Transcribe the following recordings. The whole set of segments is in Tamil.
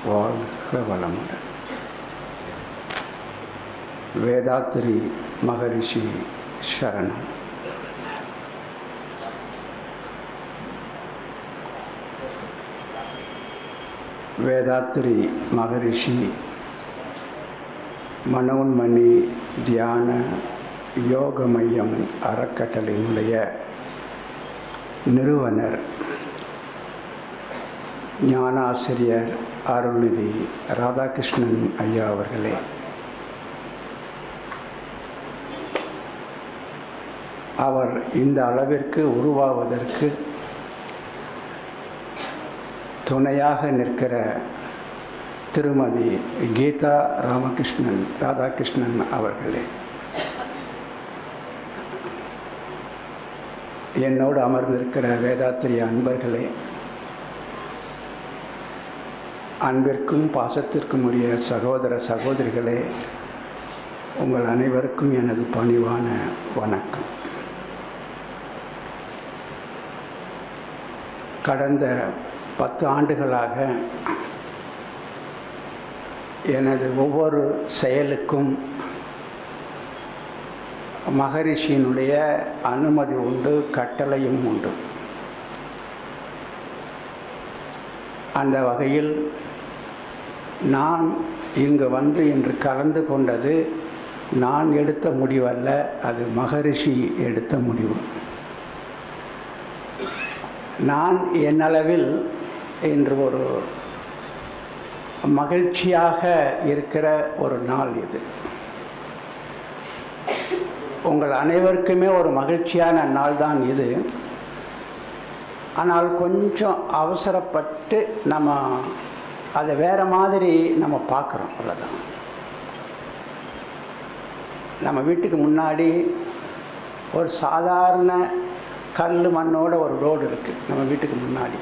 வாழ்க வளமுடன் வேதாத்திரி மகரிஷி சரணம் வேதாத்திரி மகரிஷி மனோன்மணி தியான யோக மையம் அறக்கட்டளையினுடைய நிறுவனர் ஞானாசிரியர் அருள்நிதி ராதாகிருஷ்ணன் ஐயா அவர்களே அவர் இந்த அளவிற்கு உருவாவதற்கு துணையாக நிற்கிற திருமதி கீதா ராமகிருஷ்ணன் ராதாகிருஷ்ணன் அவர்களே என்னோடு அமர்ந்திருக்கிற வேதாத்திரி அன்பர்களே அன்பிற்கும் பாசத்திற்கும் உரிய சகோதர சகோதரிகளே உங்கள் அனைவருக்கும் எனது பணிவான வணக்கம் கடந்த பத்து ஆண்டுகளாக எனது ஒவ்வொரு செயலுக்கும் மகரிஷியினுடைய அனுமதி உண்டு கட்டளையும் உண்டு அந்த வகையில் நான் இங்கு வந்து இன்று கலந்து கொண்டது நான் எடுத்த முடிவல்ல அது மகரிஷி எடுத்த முடிவு நான் என்னளவில் இன்று ஒரு மகிழ்ச்சியாக இருக்கிற ஒரு நாள் இது உங்கள் அனைவருக்குமே ஒரு மகிழ்ச்சியான நாள் தான் இது ஆனால் கொஞ்சம் அவசரப்பட்டு நம்ம அதை வேறு மாதிரி நம்ம பார்க்குறோம் அவ்வளோதான் நம்ம வீட்டுக்கு முன்னாடி ஒரு சாதாரண கல் மண்ணோட ஒரு ரோடு இருக்குது நம்ம வீட்டுக்கு முன்னாடி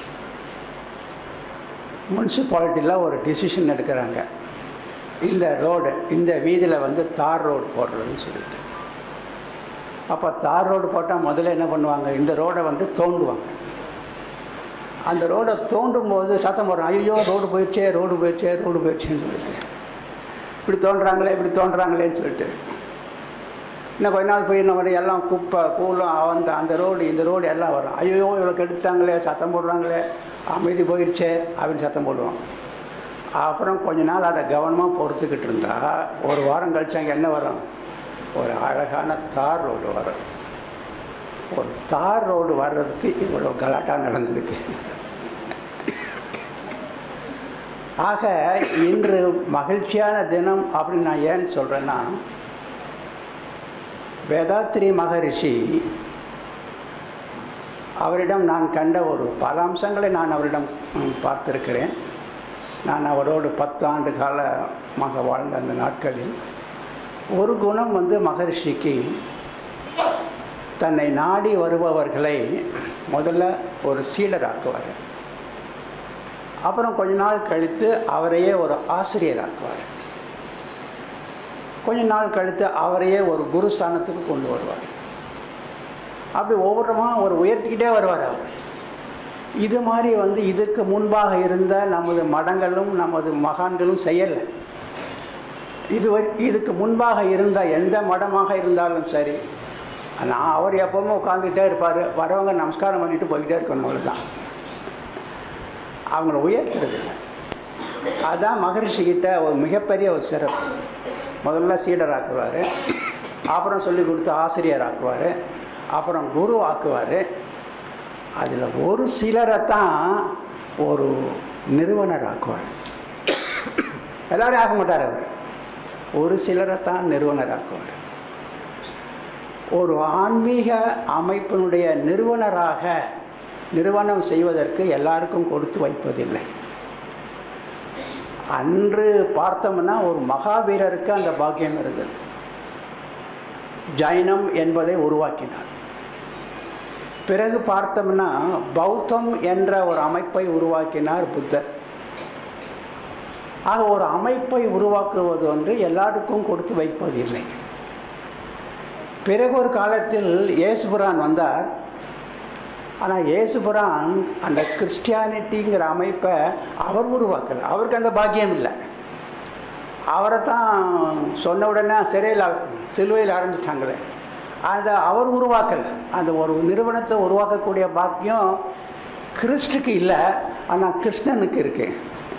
முனிசிபாலிட்டியில் ஒரு டிசிஷன் எடுக்கிறாங்க இந்த ரோடு இந்த வீதியில் வந்து தார் ரோடு போடுறதுன்னு சொல்லிட்டு அப்போ தார் ரோடு போட்டால் முதல்ல என்ன பண்ணுவாங்க இந்த ரோடை வந்து தோண்டுவாங்க அந்த ரோடை தோண்டும் போது சத்தம் போடுறோம் ஐயோ ரோடு போயிடுச்சே ரோடு போயிடுச்சே ரோடு போயிடுச்சேன்னு சொல்லிட்டு இப்படி தோன்றுறாங்களே இப்படி தோன்றுறாங்களேன்னு சொல்லிட்டு இன்னும் கொஞ்ச நாள் போய் நம்ம எல்லாம் குப்பை கூலம் அந்த அந்த ரோடு இந்த ரோடு எல்லாம் வரும் ஐயோ இவ்வளோ கெடுத்துட்டாங்களே சத்தம் போடுறாங்களே அமைதி போயிடுச்சே அப்படின்னு சத்தம் போடுவோம் அப்புறம் கொஞ்ச நாள் அதை கவனமாக பொறுத்துக்கிட்டு இருந்தா ஒரு வாரம் கழிச்சு அங்கே என்ன வரும் ஒரு அழகான தார் ரோடு வரும் ஒரு தார் ரோடு வர்றதுக்கு இவ்வளோ கலாட்டா நடந்திருக்கு ஆக இன்று மகிழ்ச்சியான தினம் அப்படின்னு நான் ஏன் சொல்கிறேன்னா வேதாத்திரி மகரிஷி அவரிடம் நான் கண்ட ஒரு பல அம்சங்களை நான் அவரிடம் பார்த்திருக்கிறேன் நான் அவரோடு பத்து ஆண்டு காலமாக வாழ்ந்த அந்த நாட்களில் ஒரு குணம் வந்து மகரிஷிக்கு தன்னை நாடி வருபவர்களை முதல்ல ஒரு சீடராக்குவார் அப்புறம் கொஞ்ச நாள் கழித்து அவரையே ஒரு ஆசிரியராக்குவார் கொஞ்ச நாள் கழித்து அவரையே ஒரு குரு ஸ்தானத்துக்கு கொண்டு வருவார் அப்படி ஒவ்வொருமா ஒரு உயர்த்திக்கிட்டே வருவார் அவர் இது மாதிரி வந்து இதுக்கு முன்பாக இருந்த நமது மடங்களும் நமது மகான்களும் செய்யலை இது இதுக்கு முன்பாக இருந்த எந்த மடமாக இருந்தாலும் சரி நான் அவர் எப்பவுமே உட்காந்துக்கிட்டே இருப்பார் வரவங்க நமஸ்காரம் பண்ணிட்டு போய்கிட்டே இருக்கணும் அவ்வளோதான் அவங்கள உயர்த்துறது இல்லை அதுதான் மகரிஷிக்கிட்ட ஒரு மிகப்பெரிய ஒரு சிறப்பு முதல்ல சீடர் ஆக்குவார் அப்புறம் சொல்லி கொடுத்து ஆசிரியர் ஆக்குவார் அப்புறம் குரு ஆக்குவார் அதில் ஒரு சிலரை தான் ஒரு நிறுவனர் ஆக்குவார் எல்லாரும் ஆக்க மாட்டார் அவர் ஒரு சிலரை தான் நிறுவனர் ஆக்குவார் ஒரு ஆன்மீக அமைப்பினுடைய நிறுவனராக நிறுவனம் செய்வதற்கு எல்லாருக்கும் கொடுத்து வைப்பதில்லை அன்று பார்த்தோம்னா ஒரு மகாவீரருக்கு அந்த பாக்கியம் இருந்தது ஜைனம் என்பதை உருவாக்கினார் பிறகு பார்த்தோம்னா பௌத்தம் என்ற ஒரு அமைப்பை உருவாக்கினார் புத்தர் ஆக ஒரு அமைப்பை உருவாக்குவது ஒன்று எல்லாருக்கும் கொடுத்து வைப்பதில்லை பிறகு ஒரு காலத்தில் இயேசுபுரான் வந்தார் ஆனால் இயேசுபுரான் அந்த கிறிஸ்டியானிட்டிங்கிற அமைப்பை அவர் உருவாக்கல அவருக்கு அந்த பாக்கியம் இல்லை அவரை தான் சொன்ன உடனே சிறையில் சிலுவையில் ஆரம்பிச்சிட்டாங்களே அதை அவர் உருவாக்கலை அந்த ஒரு நிறுவனத்தை உருவாக்கக்கூடிய பாக்கியம் கிறிஸ்டுக்கு இல்லை ஆனால் கிருஷ்ணனுக்கு இருக்கு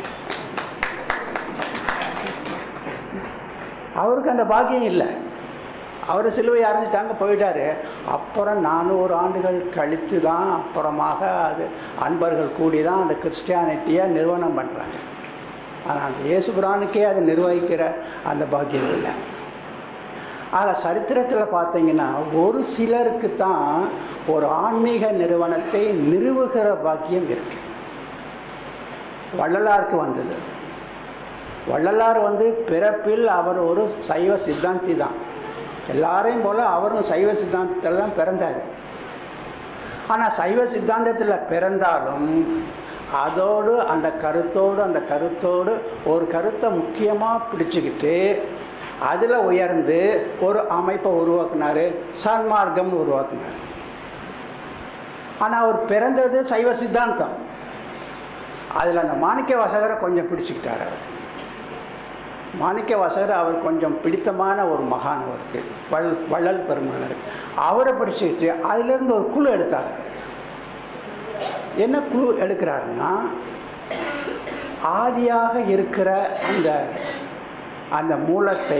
அவருக்கு அந்த பாக்கியம் இல்லை அவர் சிலுவை அரைஞ்சிட்டாங்க போயிட்டாரு அப்புறம் நானூறு ஆண்டுகள் கழித்து தான் அப்புறமாக அது அன்பர்கள் கூடி தான் அந்த கிறிஸ்டியானிட்டியை நிறுவனம் பண்ணுறாங்க ஆனால் அந்த இயேசுபிரானுக்கே அதை நிர்வகிக்கிற அந்த பாக்கியம் இல்லை ஆக சரித்திரத்தில் பார்த்தீங்கன்னா ஒரு சிலருக்கு தான் ஒரு ஆன்மீக நிறுவனத்தை நிறுவுகிற பாக்கியம் இருக்கு வள்ளலாருக்கு வந்தது வள்ளலார் வந்து பிறப்பில் அவர் ஒரு சைவ சித்தாந்தி தான் எல்லாரையும் போல் அவரும் சைவ சித்தாந்தத்தில் தான் பிறந்தார் ஆனால் சைவ சித்தாந்தத்தில் பிறந்தாலும் அதோடு அந்த கருத்தோடு அந்த கருத்தோடு ஒரு கருத்தை முக்கியமாக பிடிச்சிக்கிட்டு அதில் உயர்ந்து ஒரு அமைப்பை உருவாக்குனார் சன்மார்க்கம் உருவாக்குனார் ஆனால் அவர் பிறந்தது சைவ சித்தாந்தம் அதில் அந்த மாணிக்க வாசகரை கொஞ்சம் பிடிச்சிக்கிட்டார் அவர் மாணிக்க வாசகர் அவர் கொஞ்சம் பிடித்தமான ஒரு மகான் அவருக்கு வள் வள்ளல் பெருமானர் அவரை பிடிச்சிக்கிட்டு அதிலிருந்து ஒரு குழு எடுத்தார் என்ன குழு எடுக்கிறாருன்னா ஆதியாக இருக்கிற அந்த அந்த மூலத்தை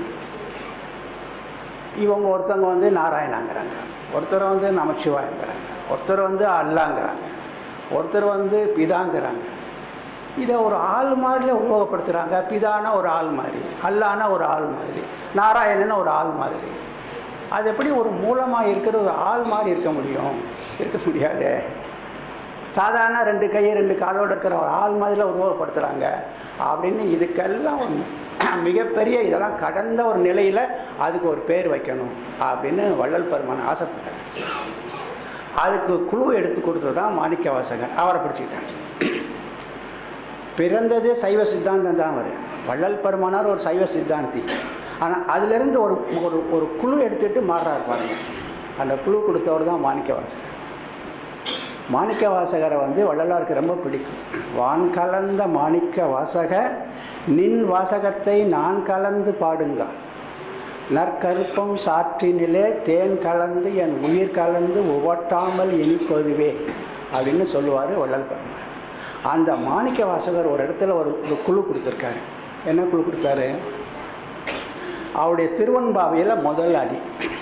இவங்க ஒருத்தவங்க வந்து நாராயணாங்கிறாங்க ஒருத்தர் வந்து நமச்சிவாயங்கிறாங்க ஒருத்தர் வந்து அல்லாங்கிறாங்க ஒருத்தர் வந்து பிதாங்கிறாங்க இதை ஒரு ஆள் மாதிரில உருவகப்படுத்துகிறாங்க பிதானா ஒரு ஆள் மாதிரி அல்லானா ஒரு ஆள் மாதிரி நாராயணன் ஒரு ஆள் மாதிரி அது எப்படி ஒரு மூலமாக இருக்கிற ஒரு ஆள் மாதிரி இருக்க முடியும் இருக்க முடியாது சாதாரண ரெண்டு கை ரெண்டு காலோடு இருக்கிற ஒரு ஆள் மாதிரில உருவகப்படுத்துகிறாங்க அப்படின்னு இதுக்கெல்லாம் ஒரு மிகப்பெரிய இதெல்லாம் கடந்த ஒரு நிலையில் அதுக்கு ஒரு பேர் வைக்கணும் அப்படின்னு வள்ளல் பெருமான் ஆசைப்பட்டார் அதுக்கு குழு எடுத்து கொடுத்தது தான் மாணிக்க வாசகர் அவரை பிடிச்சிக்கிட்டாங்க பிறந்ததே சைவ சித்தாந்தம் தான் அவர் வள்ளல் பெருமானார் ஒரு சைவ சித்தாந்தி ஆனால் அதிலிருந்து ஒரு ஒரு ஒரு குழு எடுத்துகிட்டு மாறுறாரு பாருங்க அந்த குழு கொடுத்தவர் தான் மாணிக்க வாசகர் மாணிக்க வாசகரை வந்து வள்ளலாருக்கு ரொம்ப பிடிக்கும் வான் கலந்த மாணிக்க வாசக நின் வாசகத்தை நான் கலந்து பாடுங்க நற்கருப்பம் சாற்றினிலே தேன் கலந்து என் உயிர் கலந்து உவட்டாமல் இனிப்பதுவே அப்படின்னு சொல்லுவார் வள்ளல் பெருமாள் அந்த மாணிக்க வாசகர் ஒரு இடத்துல ஒரு ஒரு குழு கொடுத்துருக்காரு என்ன குழு கொடுத்தாரு அவருடைய திருவன்பாவையில் முதல் அடி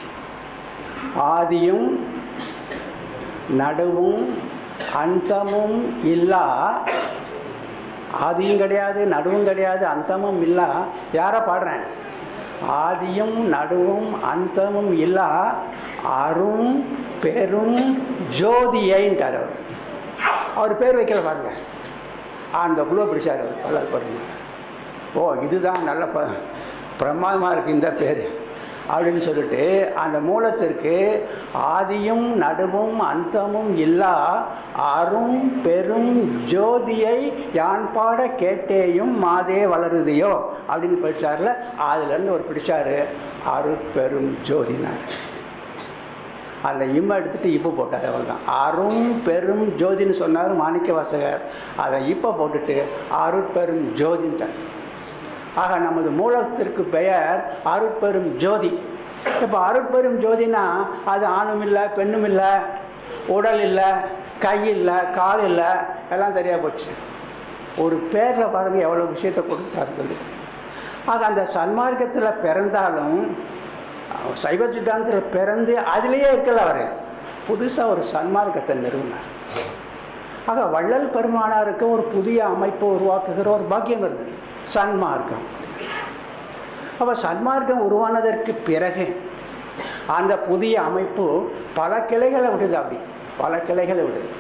ஆதியும் நடுவும் அந்தமும் இல்லா ஆதியும் கிடையாது நடுவும் கிடையாது அந்தமும் இல்லா யாரை பாடுறேன் ஆதியும் நடுவும் அந்தமும் இல்லா அரும் பெரும் ஜோதியைன்ட்டார் அவர் அவர் பேர் வைக்கல பாருங்க அந்த குழுவை பிடிச்சார் அவர் வள்ளல் பாருங்க ஓ இதுதான் நல்ல ப பிரமாதமாக இருக்குது இந்த பேர் அப்படின்னு சொல்லிட்டு அந்த மூலத்திற்கு ஆதியும் நடுவும் அந்தமும் இல்லா அரும் பெரும் ஜோதியை யான் பாட கேட்டேயும் மாதே வளருதையோ அப்படின்னு படித்தார்ல அதுலேருந்து ஒரு பிடிச்சாரு அரு பெரும் ஜோதினார் அந்த இம்மை எடுத்துட்டு இப்போ போட்டார் அவர் தான் அரும் பெரும் ஜோதின்னு சொன்னார் மாணிக்க வாசகர் அதை இப்போ போட்டுட்டு அருட்பெரும் ஜோதின்ட்டார் ஆக நமது மூலத்திற்கு பெயர் அருட்பெரும் ஜோதி இப்போ அருட்பெரும் ஜோதினா அது ஆணும் இல்லை பெண்ணும் இல்லை உடல் இல்லை கை இல்லை கால் இல்லை எல்லாம் சரியாக போச்சு ஒரு பேரில் பாருங்கள் எவ்வளோ விஷயத்தை கொடுத்துட்டாரு சொல்லிட்டு ஆக அந்த சன்மார்க்கத்தில் பிறந்தாலும் சைவ சித்தாந்தத்தில் பிறந்து அதிலேயே இருக்கல அவர் புதுசாக ஒரு சன்மார்க்கத்தை நிறுவினார் ஆக வள்ளல் பெருமானாருக்கு ஒரு புதிய அமைப்பை உருவாக்குகிற ஒரு பாக்கியம் இருந்தது சன்மார்க்கம் அப்போ சன்மார்க்கம் உருவானதற்கு பிறகு அந்த புதிய அமைப்பு பல கிளைகளை விடுது அப்படி பல கிளைகளை விடுது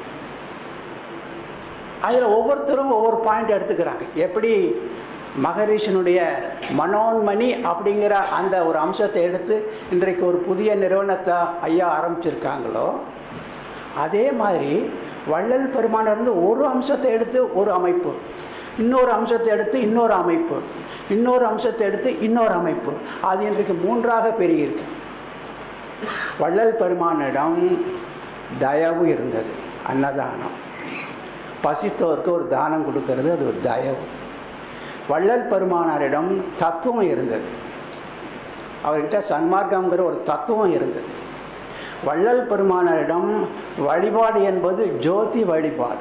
அதில் ஒவ்வொருத்தரும் ஒவ்வொரு பாயிண்ட் எடுத்துக்கிறாங்க எப்படி மகரிஷனுடைய மனோன்மணி அப்படிங்கிற அந்த ஒரு அம்சத்தை எடுத்து இன்றைக்கு ஒரு புதிய நிறுவனத்தை ஐயா ஆரம்பிச்சிருக்காங்களோ அதே மாதிரி வள்ளல் பெருமானிருந்து ஒரு அம்சத்தை எடுத்து ஒரு அமைப்பு இன்னொரு அம்சத்தை எடுத்து இன்னொரு அமைப்பு இன்னொரு அம்சத்தை எடுத்து இன்னொரு அமைப்பு அது இன்றைக்கு மூன்றாக பெருகியிருக்கு வள்ளல் பெருமானிடம் தயவு இருந்தது அன்னதானம் பசித்தோருக்கு ஒரு தானம் கொடுக்கறது அது ஒரு தயவு வள்ளல் பெருமானாரிடம் தத்துவம் இருந்தது அவர்கிட்ட சன்மார்க்கங்கிற ஒரு தத்துவம் இருந்தது வள்ளல் பெருமானாரிடம் வழிபாடு என்பது ஜோதி வழிபாடு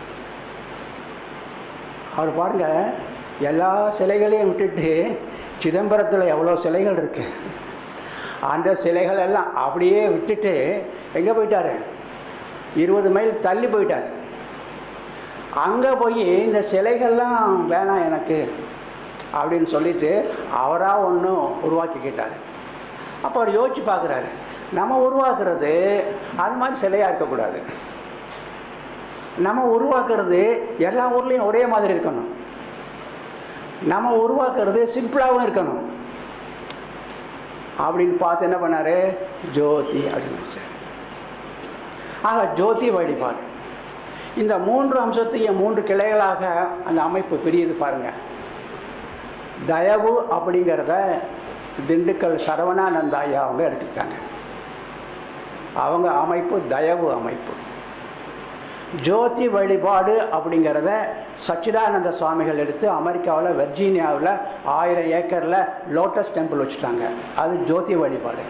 அவர் பாருங்க எல்லா சிலைகளையும் விட்டுட்டு சிதம்பரத்தில் எவ்வளோ சிலைகள் இருக்கு அந்த சிலைகள் எல்லாம் அப்படியே விட்டுட்டு எங்கே போயிட்டாரு இருபது மைல் தள்ளி போயிட்டார் அங்கே போய் இந்த சிலைகள்லாம் வேணாம் எனக்கு அப்படின்னு சொல்லிட்டு அவராக ஒன்றும் உருவாக்கிக்கிட்டார் அப்போ அவர் யோசிச்சு பார்க்குறாரு நம்ம உருவாக்குறது அது மாதிரி சிலையாக இருக்கக்கூடாது நம்ம உருவாக்குறது எல்லா ஊர்லேயும் ஒரே மாதிரி இருக்கணும் நம்ம உருவாக்குறது சிம்பிளாகவும் இருக்கணும் அப்படின்னு பார்த்து என்ன பண்ணாரு ஜோதி அப்படின்னு வச்சார் ஆக ஜோதி வழிபாடு இந்த மூன்று அம்சத்தையும் மூன்று கிளைகளாக அந்த அமைப்பு பிரியுது பாருங்க தயவு அப்படிங்கிறத திண்டுக்கல் சரவணானந்த ஐயா அவங்க எடுத்துக்கிட்டாங்க அவங்க அமைப்பு தயவு அமைப்பு ஜோதி வழிபாடு அப்படிங்கிறத சச்சிதானந்த சுவாமிகள் எடுத்து அமெரிக்காவில் வெர்ஜீனியாவில் ஆயிரம் ஏக்கரில் லோட்டஸ் டெம்பிள் வச்சுட்டாங்க அது ஜோதி வழிபாடு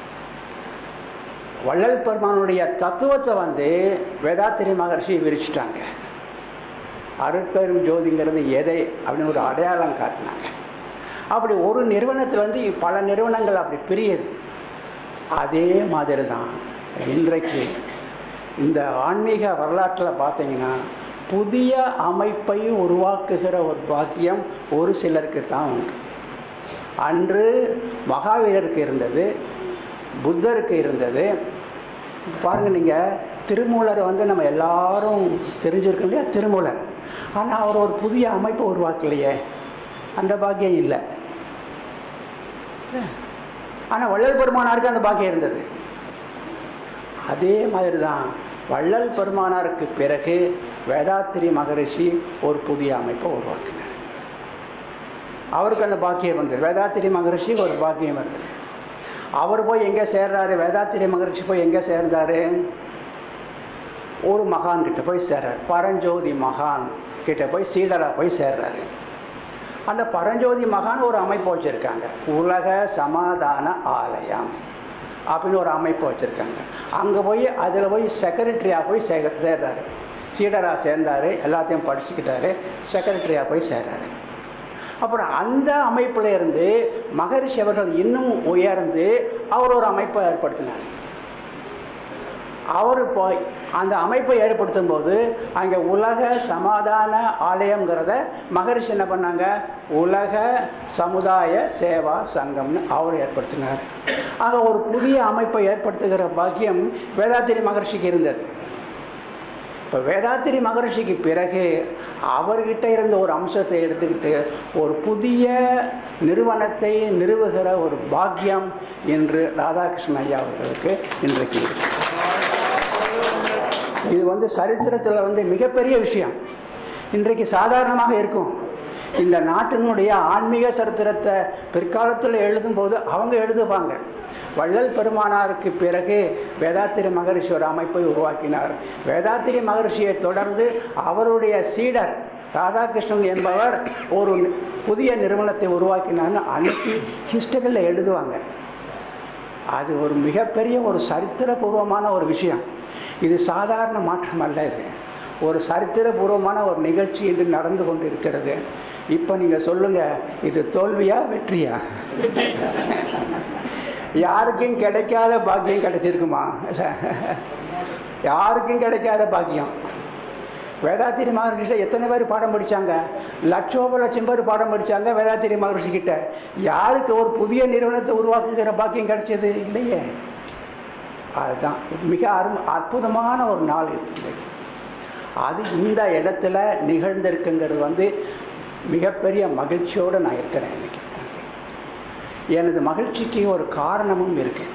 வள்ளல் பெருமானுடைய தத்துவத்தை வந்து வேதாத்திரி மகர்ஷி விரிச்சிட்டாங்க அருட்பெரும் ஜோதிங்கிறது எதை அப்படின்னு ஒரு அடையாளம் காட்டினாங்க அப்படி ஒரு நிறுவனத்தில் வந்து பல நிறுவனங்கள் அப்படி பிரியுது அதே மாதிரி தான் இன்றைக்கு இந்த ஆன்மீக வரலாற்றில் பார்த்தீங்கன்னா புதிய அமைப்பை உருவாக்குகிற ஒரு பாக்கியம் ஒரு சிலருக்கு தான் உண்டு அன்று மகாவீரருக்கு இருந்தது புத்தருக்கு இருந்தது பாருங்க நீங்கள் திருமூலரை வந்து நம்ம எல்லாரும் தெரிஞ்சிருக்கோம் இல்லையா திருமூலர் ஆனால் அவர் ஒரு புதிய அமைப்பை உருவாக்கலையே அந்த பாக்கியம் இல்லை ஆனால் வள்ளல் பெருமானாருக்கு அந்த பாக்கியம் இருந்தது அதே மாதிரி தான் வள்ளல் பெருமானாருக்கு பிறகு வேதாத்திரி மகரிஷி ஒரு புதிய அமைப்பை உருவாக்கினார் அவருக்கு அந்த பாக்கியம் வந்தது வேதாத்திரி மகரிஷி ஒரு பாக்கியம் இருந்தது அவர் போய் எங்கே சேர்றாரு வேதாத்திரி மகரிஷி போய் எங்கே சேர்ந்தாரு ஒரு மகான் கிட்ட போய் சேர்றாரு பரஞ்சோதி மகான் கிட்ட போய் சீடரா போய் சேர்றாரு அந்த பரஞ்சோதி மகான் ஒரு அமைப்பு வச்சுருக்காங்க உலக சமாதான ஆலயம் அப்படின்னு ஒரு அமைப்பு வச்சுருக்காங்க அங்கே போய் அதில் போய் செக்ரட்டரியாக போய் சே சேர்றாரு சீடராக சேர்ந்தார் எல்லாத்தையும் படிச்சுக்கிட்டாரு செக்ரட்டரியாக போய் சேர்றாரு அப்புறம் அந்த அமைப்பில் இருந்து மகரிஷி அவர்கள் இன்னும் உயர்ந்து அவர் ஒரு அமைப்பை ஏற்படுத்தினார் அவர் போய் அந்த அமைப்பை ஏற்படுத்தும் போது அங்கே உலக சமாதான ஆலயங்கிறத மகரிஷி என்ன பண்ணாங்க உலக சமுதாய சேவா சங்கம்னு அவர் ஏற்படுத்தினார் ஆக ஒரு புதிய அமைப்பை ஏற்படுத்துகிற பாக்கியம் வேதாத்திரி மகர்ஷிக்கு இருந்தது இப்போ வேதாத்திரி மகரிஷிக்கு பிறகு அவர்கிட்ட இருந்த ஒரு அம்சத்தை எடுத்துக்கிட்டு ஒரு புதிய நிறுவனத்தை நிறுவுகிற ஒரு பாக்கியம் என்று ராதாகிருஷ்ணன் ஐயா அவர்களுக்கு இன்றைக்கு இருக்கு இது வந்து சரித்திரத்தில் வந்து மிகப்பெரிய விஷயம் இன்றைக்கு சாதாரணமாக இருக்கும் இந்த நாட்டினுடைய ஆன்மீக சரித்திரத்தை பிற்காலத்தில் எழுதும்போது அவங்க எழுதுவாங்க வள்ளல் பெருமானாருக்கு பிறகு வேதாத்திரி மகரிஷி ஒரு அமைப்பை உருவாக்கினார் வேதாத்திரி மகரிஷியை தொடர்ந்து அவருடைய சீடர் ராதாகிருஷ்ணன் என்பவர் ஒரு புதிய நிறுவனத்தை உருவாக்கினார்னு அன்னைக்கு ஹிஸ்டரியில் எழுதுவாங்க அது ஒரு மிகப்பெரிய ஒரு சரித்திரபூர்வமான ஒரு விஷயம் இது சாதாரண மாற்றம் அல்ல இது ஒரு சரித்திரபூர்வமான ஒரு நிகழ்ச்சி இன்று நடந்து கொண்டு இருக்கிறது இப்போ நீங்கள் சொல்லுங்கள் இது தோல்வியா வெற்றியா யாருக்கும் கிடைக்காத பாக்கியம் கிடைச்சிருக்குமா இல்லை யாருக்கும் கிடைக்காத பாக்கியம் வேதாத்திரி மகர்ஷிட்ட எத்தனை பேர் பாடம் படித்தாங்க லட்சோப லட்சம் பேர் பாடம் படித்தாங்க வேதாத்திரி மகர்ஷி கிட்ட யாருக்கு ஒரு புதிய நிறுவனத்தை உருவாக்குகிற பாக்கியம் கிடைச்சது இல்லையே அதுதான் மிக அரும் அற்புதமான ஒரு நாள் இது இன்றைக்கு அது இந்த இடத்துல நிகழ்ந்திருக்குங்கிறது வந்து மிகப்பெரிய மகிழ்ச்சியோடு நான் இருக்கிறேன் இன்னைக்கு எனது மகிழ்ச்சிக்கு ஒரு காரணமும் இருக்கு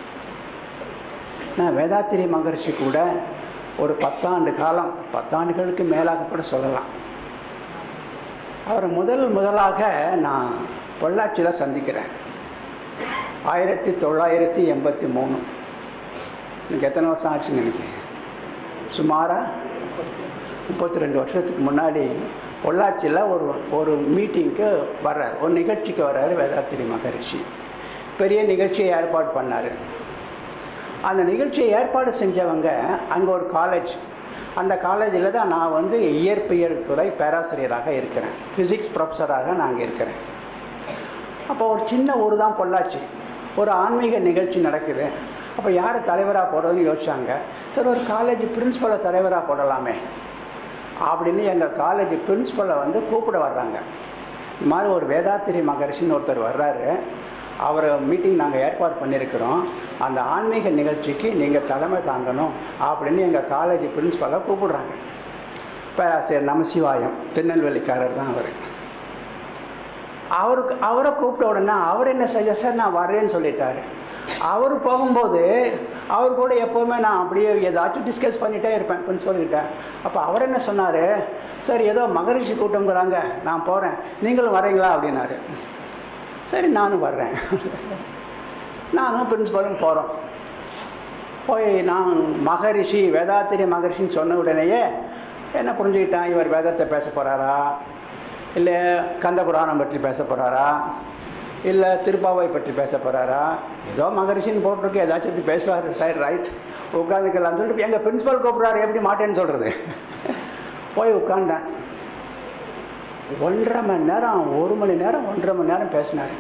நான் வேதாத்திரி மகர்ஷி கூட ஒரு பத்தாண்டு காலம் பத்தாண்டுகளுக்கு மேலாக கூட சொல்லலாம் அவரை முதல் முதலாக நான் பொள்ளாச்சியில் சந்திக்கிறேன் ஆயிரத்தி தொள்ளாயிரத்தி எண்பத்தி மூணு எனக்கு எத்தனை வருஷம் ஆச்சுங்க எனக்கு சுமாராக முப்பத்தி ரெண்டு வருஷத்துக்கு முன்னாடி பொள்ளாச்சியில் ஒரு ஒரு மீட்டிங்க்கு வர்றார் ஒரு நிகழ்ச்சிக்கு வர்றாரு வேதாத்திரி மகரிஷி பெரிய நிகழ்ச்சியை ஏற்பாடு பண்ணார் அந்த நிகழ்ச்சியை ஏற்பாடு செஞ்சவங்க அங்கே ஒரு காலேஜ் அந்த காலேஜில் தான் நான் வந்து இயற்பியல் துறை பேராசிரியராக இருக்கிறேன் ஃபிசிக்ஸ் ப்ரொஃபஸராக நான் அங்கே இருக்கிறேன் அப்போ ஒரு சின்ன ஊர் தான் பொள்ளாச்சி ஒரு ஆன்மீக நிகழ்ச்சி நடக்குது அப்போ யார் தலைவராக போடுறதுன்னு யோசிச்சாங்க சரி ஒரு காலேஜ் பிரின்ஸிபலை தலைவராக போடலாமே அப்படின்னு எங்கள் காலேஜ் பிரின்ஸிபலை வந்து கூப்பிட வர்றாங்க இந்த மாதிரி ஒரு வேதாத்திரி மகரிஷின்னு ஒருத்தர் வர்றாரு அவரை மீட்டிங் நாங்கள் ஏற்பாடு பண்ணியிருக்கிறோம் அந்த ஆன்மீக நிகழ்ச்சிக்கு நீங்கள் தலைமை தாங்கணும் அப்படின்னு எங்கள் காலேஜ் பிரின்ஸிபலை கூப்பிடுறாங்க பேராசிரியர் நமசிவாயம் திருநெல்வேலிக்காரர் தான் அவர் அவருக்கு அவரை கூப்பிட்ட உடனே அவர் என்ன செய்ய சார் நான் வரேன்னு சொல்லிட்டாரு அவர் போகும்போது அவர் கூட எப்போவுமே நான் அப்படியே ஏதாச்சும் டிஸ்கஸ் பண்ணிகிட்டே இருப்பேன் பிரின்ஸிபல் கிட்ட அப்போ அவர் என்ன சொன்னார் சார் ஏதோ மகரிஷி கூட்டம்ங்கிறாங்க நான் போகிறேன் நீங்களும் வரீங்களா அப்படின்னாரு சரி நானும் வர்றேன் நானும் பிரின்ஸிபலும் போகிறோம் போய் நான் மகரிஷி வேதாத்திரி மகரிஷின்னு சொன்ன உடனேயே என்ன புரிஞ்சுக்கிட்டான் இவர் வேதத்தை பேச போகிறாரா இல்லை கந்த புராணம் பற்றி பேச போகிறாரா இல்லை திருப்பாவை பற்றி பேச போகிறாரா ஏதோ மகரிஷின்னு போட்டிருக்கு ஏதாச்சும் பற்றி பேசுவார் சார் ரைட் உட்காந்துக்கலாம்னு சொல்லிட்டு எங்கள் பிரின்ஸிபல் கூப்பிட்றாரு எப்படி மாட்டேன்னு சொல்கிறது போய் உட்காண்டேன் ஒன்றரை மணி நேரம் ஒரு மணி நேரம் ஒன்றரை மணி நேரம் பேசினார்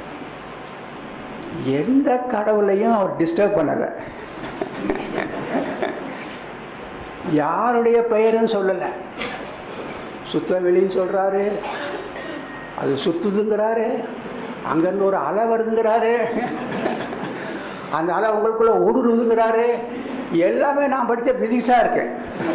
எந்த கடவுளையும் அவர் டிஸ்டர்ப் பண்ணலை யாருடைய பெயரும் சொல்லலை சுத்த வெளின்னு சொல்கிறாரு அது சுத்துதுங்கிறாரு அங்கேருந்து ஒரு அலை வருதுங்கிறாரு அந்த அலை உங்களுக்குள்ள ஊடுருதுங்கிறாரு எல்லாமே நான் படித்த பிசிக்ஸாக இருக்கேன்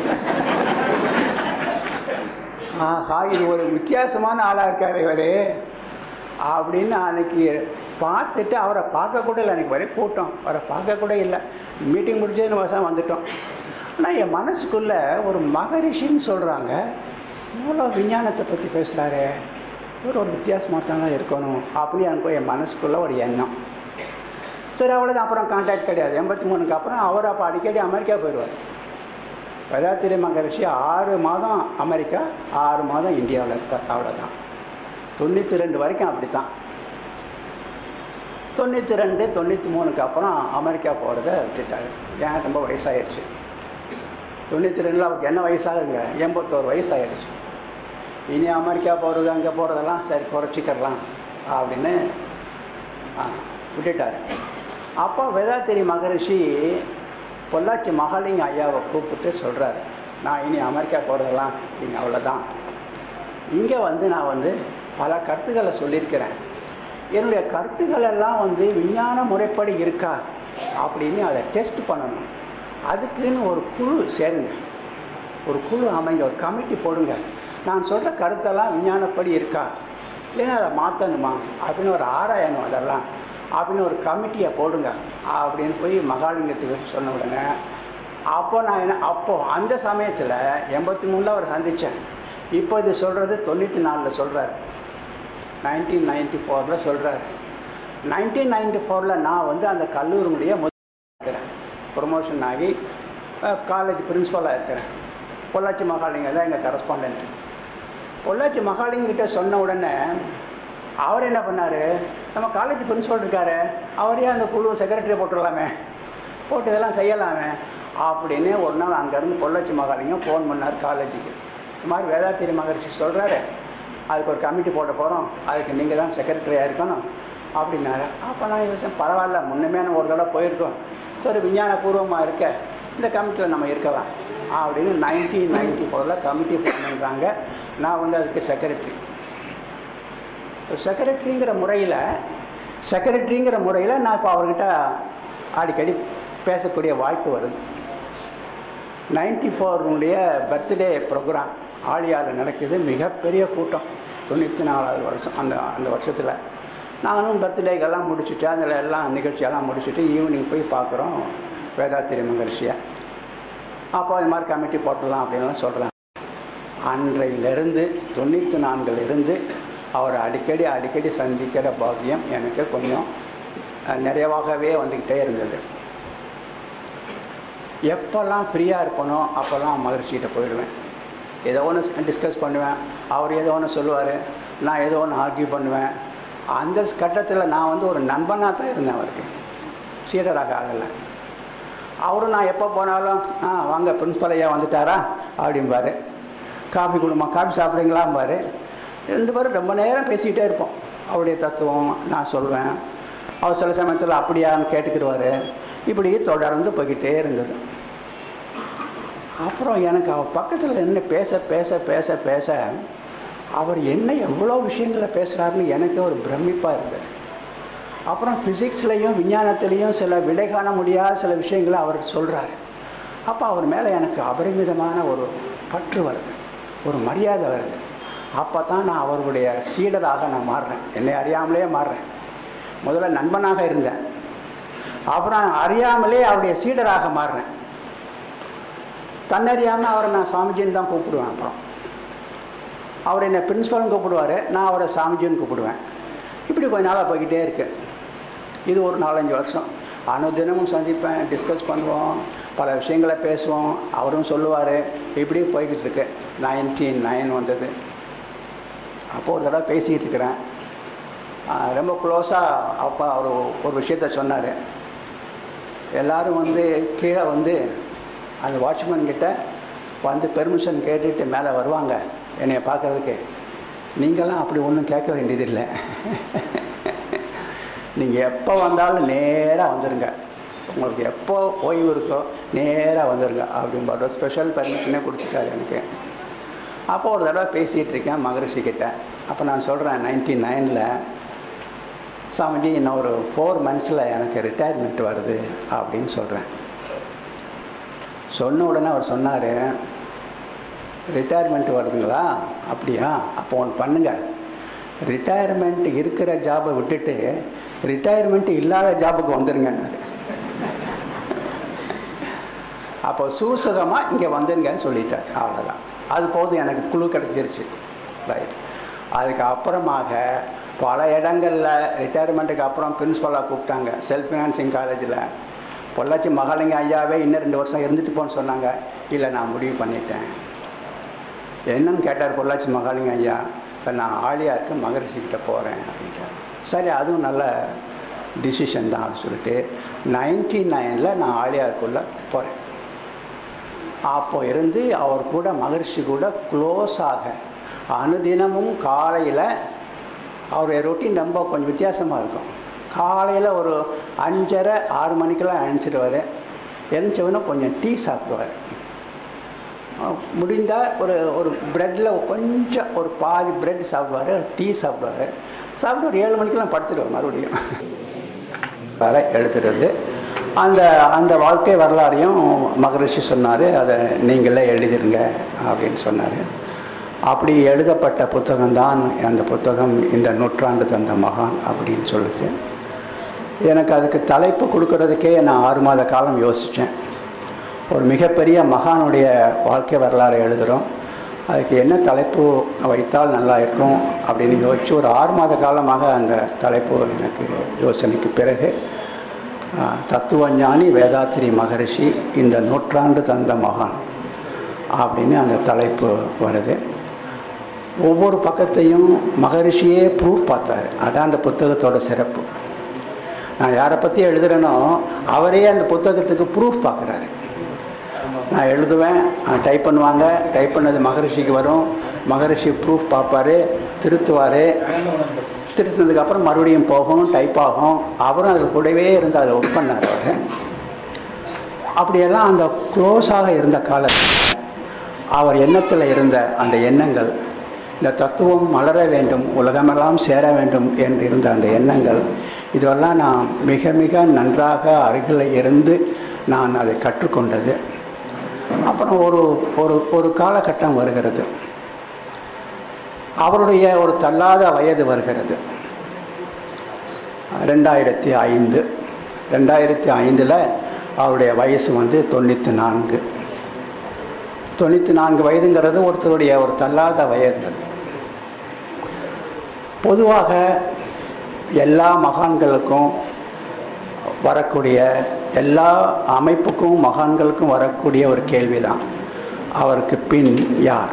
ஆஹா இது ஒரு வித்தியாசமான ஆளாக இருக்கார் இவர் அப்படின்னு அன்னைக்கு பார்த்துட்டு அவரை பார்க்க கூட இல்லை அன்றைக்கி வரையும் கூட்டம் அவரை பார்க்க கூட இல்லை மீட்டிங் முடிஞ்சது நம்ம தான் வந்துட்டோம் ஆனால் என் மனசுக்குள்ளே ஒரு மகரிஷின்னு சொல்கிறாங்க இவ்வளோ விஞ்ஞானத்தை பற்றி பேசுகிறாரு இவர் ஒரு வித்தியாசமாக தானே இருக்கணும் அப்படி எனக்கு என் மனசுக்குள்ளே ஒரு எண்ணம் சரி அவ்வளோதான் அப்புறம் கான்டாக்ட் கிடையாது எண்பத்தி மூணுக்கு அப்புறம் அவர் அப்போ அடிக்கடி அமெரிக்கா போயிடுவார் வேதாத்திரி மகரிஷி ஆறு மாதம் அமெரிக்கா ஆறு மாதம் இந்தியாவில் இருக்கார் அவ்வளோதான் தொண்ணூற்றி ரெண்டு வரைக்கும் அப்படி தான் தொண்ணூற்றி ரெண்டு தொண்ணூற்றி மூணுக்கு அப்புறம் அமெரிக்கா போகிறத விட்டுட்டார் ஏன் ரொம்ப வயசாகிடுச்சு தொண்ணூற்றி ரெண்டில் அவருக்கு என்ன வயசாகுங்க எண்பத்தோரு வயசாகிடுச்சு இனி அமெரிக்கா போகிறது அங்கே போகிறதெல்லாம் சரி குறைச்சிக்கிறலாம் அப்படின்னு ஆ, விட்டுட்டார் அப்போ வேதாத்திரி மகரிஷி பொள்ளாச்சி மகாலிங்க ஐயாவை கூப்பிட்டு சொல்கிறாரு நான் இனி அமெரிக்கா போகிறதெல்லாம் இனி அவ்வளோதான் இங்கே வந்து நான் வந்து பல கருத்துக்களை சொல்லியிருக்கிறேன் என்னுடைய கருத்துக்கள் எல்லாம் வந்து விஞ்ஞான முறைப்படி இருக்கா அப்படின்னு அதை டெஸ்ட் பண்ணணும் அதுக்குன்னு ஒரு குழு சேருங்க ஒரு குழு அமைங்க ஒரு கமிட்டி போடுங்க நான் சொல்கிற கருத்தெல்லாம் விஞ்ஞானப்படி இருக்கா இல்லைன்னா அதை மாற்றணுமா அப்படின்னு ஒரு ஆராயணும் அதெல்லாம் அப்படின்னு ஒரு கமிட்டியை போடுங்க அப்படின்னு போய் மகாலிங்கத்துக்கு சொன்ன உடனே அப்போ நான் என்ன அப்போது அந்த சமயத்தில் எண்பத்தி மூணில் அவர் சந்தித்தேன் இப்போ இது சொல்கிறது தொண்ணூற்றி நாலில் சொல்கிறார் நைன்டீன் நைன்டி ஃபோரில் சொல்கிறார் நைன்டீன் நைன்டி ஃபோரில் நான் வந்து அந்த கல்லூரியுடைய முதல் இருக்கிறேன் ப்ரொமோஷன் ஆகி காலேஜ் பிரின்ஸிபலாக இருக்கிறேன் பொள்ளாச்சி மகாலிங்க தான் எங்கள் கரஸ்பாண்டன்ட் பொள்ளாச்சி மகாலிங்கிட்ட சொன்ன உடனே அவர் என்ன பண்ணார் நம்ம காலேஜ் பிரின்ஸிபல் இருக்காரு அவரே அந்த குழு செக்ரட்டரியை போட்டுடலாமே போட்டு இதெல்லாம் செய்யலாமே அப்படின்னு ஒரு நாள் அங்கேருந்து பொள்ளாச்சி மகாலிங்கம் ஃபோன் பண்ணார் காலேஜுக்கு இந்த மாதிரி வேதாத்திரி மகரிஷி சொல்கிறாரு அதுக்கு ஒரு கமிட்டி போட போகிறோம் அதுக்கு நீங்கள் தான் செக்ரட்டரியாக இருக்கணும் அப்படின்னாரு அப்போ நான் யோசிச்சேன் பரவாயில்ல முன்னமே நம்ம ஒரு தடவை போயிருக்கோம் சரி விஞ்ஞானபூர்வமாக இருக்க இந்த கமிட்டியில் நம்ம இருக்கலாம் அப்படின்னு நைன்டீன் நைன்டி ஃபோரில் கமிட்டி பண்ணுறாங்க நான் வந்து அதுக்கு செக்ரட்டரி செக்ரட்டரிங்கிற முறையில் செக்ரட்டரிங்கிற முறையில் நான் இப்போ அவர்கிட்ட அடிக்கடி பேசக்கூடிய வாய்ப்பு வருது நைன்டி ஃபோருடைய பர்த்டே ப்ரோக்ராம் ஆலியாவில் நடக்குது மிகப்பெரிய கூட்டம் தொண்ணூற்றி நாலாவது வருஷம் அந்த அந்த வருஷத்தில் நானும் பர்த்டேக்கெல்லாம் முடிச்சுட்டு அதில் எல்லாம் நிகழ்ச்சியெல்லாம் முடிச்சுட்டு ஈவினிங் போய் பார்க்குறோம் வேதாத்திரி மகரிஷியை அப்போ இது மாதிரி கமிட்டி போட்டுடலாம் அப்படின்லாம் சொல்கிறாங்க அன்றையிலிருந்து தொண்ணூற்றி நான்கிலிருந்து அவரை அடிக்கடி அடிக்கடி சந்திக்கிற பாக்கியம் எனக்கு கொஞ்சம் அஹ், நிறைவாகவே வந்துக்கிட்டே இருந்தது எப்போல்லாம் ஃப்ரீயாக இருப்பனோ அப்போல்லாம் மகிழ்ச்சிகிட்ட போயிடுவேன் ஏதோ ஒன்று டிஸ்கஸ் பண்ணுவேன் அவர் ஏதோ ஒன்று சொல்லுவார் நான் ஏதோ ஒன்று ஆர்கியூ பண்ணுவேன் அந்த கட்டத்தில் நான் வந்து ஒரு நண்பனாக தான் இருந்தேன் அவருக்கு சீடராக ஆகலை அவரும் நான் எப்போ போனாலும் ஆ வாங்க பிரின்ஸ்பல் ஐயா வந்துட்டாரா அப்படிம்பாரு காஃபி கொடுமா காஃபி சாப்பிட்றீங்களாம்பாரு ரெண்டு பேரும் ரொம்ப நேரம் பேசிக்கிட்டே இருப்போம் அவருடைய தத்துவம் நான் சொல்வேன் அவர் சில சமயத்தில் அப்படியான்னு கேட்டுக்கிடுவார் இப்படி தொடர்ந்து போய்கிட்டே இருந்தது அப்புறம் எனக்கு அவர் பக்கத்தில் என்ன பேச பேச பேச பேச அவர் என்ன எவ்வளோ விஷயங்களை பேசுகிறாருன்னு எனக்கு ஒரு பிரமிப்பாக இருந்தது அப்புறம் ஃபிசிக்ஸ்லேயும் விஞ்ஞானத்துலேயும் சில விடை காண முடியாத சில விஷயங்களை அவர் சொல்கிறாரு அப்போ அவர் மேலே எனக்கு அபரிமிதமான ஒரு பற்று வருது ஒரு மரியாதை வருது அப்போ தான் நான் அவர்களுடைய சீடராக நான் மாறுறேன் என்னை அறியாமலே மாறுறேன் முதல்ல நண்பனாக இருந்தேன் அப்புறம் அறியாமலே அவருடைய சீடராக மாறுறேன் தன்னறியாமல் அவரை நான் சாமிஜின்னு தான் கூப்பிடுவேன் அப்புறம் அவர் என்னை பிரின்ஸ்பல்னு கூப்பிடுவார் நான் அவரை சாமிஜின்னு கூப்பிடுவேன் இப்படி கொஞ்ச நாளாக போய்கிட்டே இருக்கு இது ஒரு நாலஞ்சு வருஷம் அனுதினமும் சந்திப்பேன் டிஸ்கஸ் பண்ணுவோம் பல விஷயங்களை பேசுவோம் அவரும் சொல்லுவார் இப்படி போய்கிட்டு இருக்கு நைன்டி நைன் வந்தது அப்போது ஒரு தடவை பேசிக்கிட்டு இருக்கிறேன் ஆஹ் ரொம்ப க்ளோஸாக அப்பா அவர் ஒரு விஷயத்த சொன்னார் எல்லாரும் வந்து கீழே வந்து அந்த வாட்ச்மேன் கிட்ட வந்து பெர்மிஷன் கேட்டுட்டு மேலே வருவாங்க என்னைய பார்க்குறதுக்கு நீங்களாம் அப்படி ஒன்றும் கேட்க வேண்டியதில்லை நீங்கள் எப்போ வந்தாலும் நேராக வந்துடுங்க உங்களுக்கு எப்போ ஓய்வு இருக்கோ நேராக வந்துடுங்க அப்படின்ற ஸ்பெஷல் பர்மிஷனே கொடுத்துட்டாரு எனக்கு அப்போ ஒரு தடவை பேசிகிட்டு இருக்கேன் மகரிஷி கிட்ட அப்போ நான் சொல்கிறேன் நைன்டி நைனில் சாமிஜி இன்னும் ஒரு ஃபோர் மந்த்ஸில் எனக்கு ரிட்டையர்மெண்ட் வருது அப்படின்னு சொல்கிறேன் சொன்ன உடனே அவர் சொன்னார் ரிட்டையர்மெண்ட் வருதுங்களா அப்படியா அப்போ ஒன்று பண்ணுங்கள் ரிட்டையர்மெண்ட் இருக்கிற ஜாபை விட்டுட்டு ரிட்டையர்மெண்ட் இல்லாத ஜாபுக்கு வந்துடுங்க அப்போ சூசகமாக இங்கே வந்துருங்கன்னு சொல்லிட்டார் அவ்வளோதான் அது போதும் எனக்கு குழு கிடச்சிருச்சு ரைட் அதுக்கு அப்புறமாக பல இடங்களில் ரிட்டையர்மெண்ட்டுக்கு அப்புறம் பிரின்ஸ்பலாக கூப்பிட்டாங்க செல்ஃப் ஃபினான்சிங் காலேஜில் பொள்ளாச்சி மகாலிங்க ஐயாவே இன்னும் ரெண்டு வருஷம் இருந்துட்டு போன்னு சொன்னாங்க இல்லை நான் முடிவு பண்ணிட்டேன் என்னன்னு கேட்டார் பொள்ளாச்சி மகாலிங்க ஐயா இப்போ நான் ஆழியாருக்கு மகரிஷிக்கிட்ட போகிறேன் அப்படின்ட்டார் சரி அதுவும் நல்ல டிசிஷன் தான் அப்படின்னு சொல்லிட்டு நைன்டி நைனில் நான் ஆழியாருக்குள்ளே போகிறேன் அப்போ இருந்து அவர் கூட மகரிஷி கூட க்ளோஸாக அனுதினமும் காலையில் அவருடைய ரொட்டீன் ரொம்ப கொஞ்சம் வித்தியாசமாக இருக்கும் காலையில் ஒரு அஞ்சரை ஆறு மணிக்கெல்லாம் எழுந்துச்சிடுவார் எழுந்தவொடனே கொஞ்சம் டீ சாப்பிடுவார் முடிந்தால் ஒரு ஒரு ப்ரெட்டில் கொஞ்சம் ஒரு பாதி ப்ரெட் சாப்பிடுவார் டீ சாப்பிடுவார் சாப்பிட்டு ஒரு ஏழு மணிக்கெல்லாம் படுத்துடுவார் மறுபடியும் வர எழுதுறது அந்த அந்த வாழ்க்கை வரலாறையும் மகரிஷி சொன்னார் அதை நீங்களே எழுதிருங்க அப்படின்னு சொன்னார் அப்படி எழுதப்பட்ட புத்தகம்தான் அந்த புத்தகம் இந்த நூற்றாண்டு தந்த மகான் அப்படின்னு சொல்லிட்டு எனக்கு அதுக்கு தலைப்பு கொடுக்கறதுக்கே நான் ஆறு மாத காலம் யோசித்தேன் ஒரு மிகப்பெரிய மகானுடைய வாழ்க்கை வரலாறு எழுதுகிறோம் அதுக்கு என்ன தலைப்பு வைத்தால் நல்லா இருக்கும் அப்படின்னு யோசித்து ஒரு ஆறு மாத காலமாக அந்த தலைப்பு எனக்கு யோசனைக்கு பிறகு தத்துவஞானி வேதாத்திரி மகரிஷி இந்த நூற்றாண்டு தந்த மகான் அப்படின்னு அந்த தலைப்பு வருது ஒவ்வொரு பக்கத்தையும் மகரிஷியே ப்ரூஃப் பார்த்தாரு அதான் அந்த புத்தகத்தோட சிறப்பு நான் யாரை பற்றி எழுதுகிறேனோ அவரே அந்த புத்தகத்துக்கு ப்ரூஃப் பார்க்குறாரு நான் எழுதுவேன் டைப் பண்ணுவாங்க டைப் பண்ணது மகரிஷிக்கு வரும் மகரிஷி ப்ரூஃப் பார்ப்பார் திருத்துவார் திருத்தினதுக்கப்புறம் மறுபடியும் போகும் டைப் ஆகும் அவரும் அதில் கூடவே இருந்து அதில் ஒர்க் பண்ணார் அவர் அப்படியெல்லாம் அந்த க்ளோஸாக இருந்த காலத்தில் அவர் எண்ணத்தில் இருந்த அந்த எண்ணங்கள் இந்த தத்துவம் மலர வேண்டும் உலகமெல்லாம் சேர வேண்டும் என்று இருந்த அந்த எண்ணங்கள் இதெல்லாம் நான் மிக மிக நன்றாக அருகில் இருந்து நான் அதை கற்றுக்கொண்டது அப்புறம் ஒரு ஒரு ஒரு காலகட்டம் வருகிறது அவருடைய ஒரு தள்ளாத வயது வருகிறது ரெண்டாயிரத்தி ஐந்து ரெண்டாயிரத்தி ஐந்தில் அவருடைய வயசு வந்து தொண்ணூற்றி நான்கு தொண்ணூற்றி நான்கு வயதுங்கிறது ஒருத்தருடைய ஒரு தள்ளாத வயது அது பொதுவாக எல்லா மகான்களுக்கும் வரக்கூடிய எல்லா அமைப்புக்கும் மகான்களுக்கும் வரக்கூடிய ஒரு கேள்விதான் அவருக்கு பின் யார்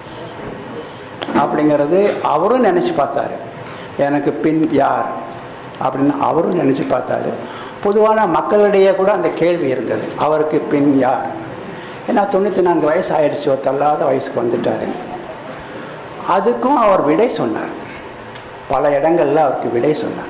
அப்படிங்கிறது அவரும் நினச்சி பார்த்தாரு எனக்கு பின் யார் அப்படின்னு அவரும் நினச்சி பார்த்தாரு பொதுவான மக்களிடையே கூட அந்த கேள்வி இருந்தது அவருக்கு பின் யார் ஏன்னா தொண்ணூற்றி நான்கு வயசு ஆயிடுச்சு ஒரு தள்ளாத வயசுக்கு வந்துட்டார் அதுக்கும் அவர் விடை சொன்னார் பல இடங்களில் அவருக்கு விடை சொன்னார்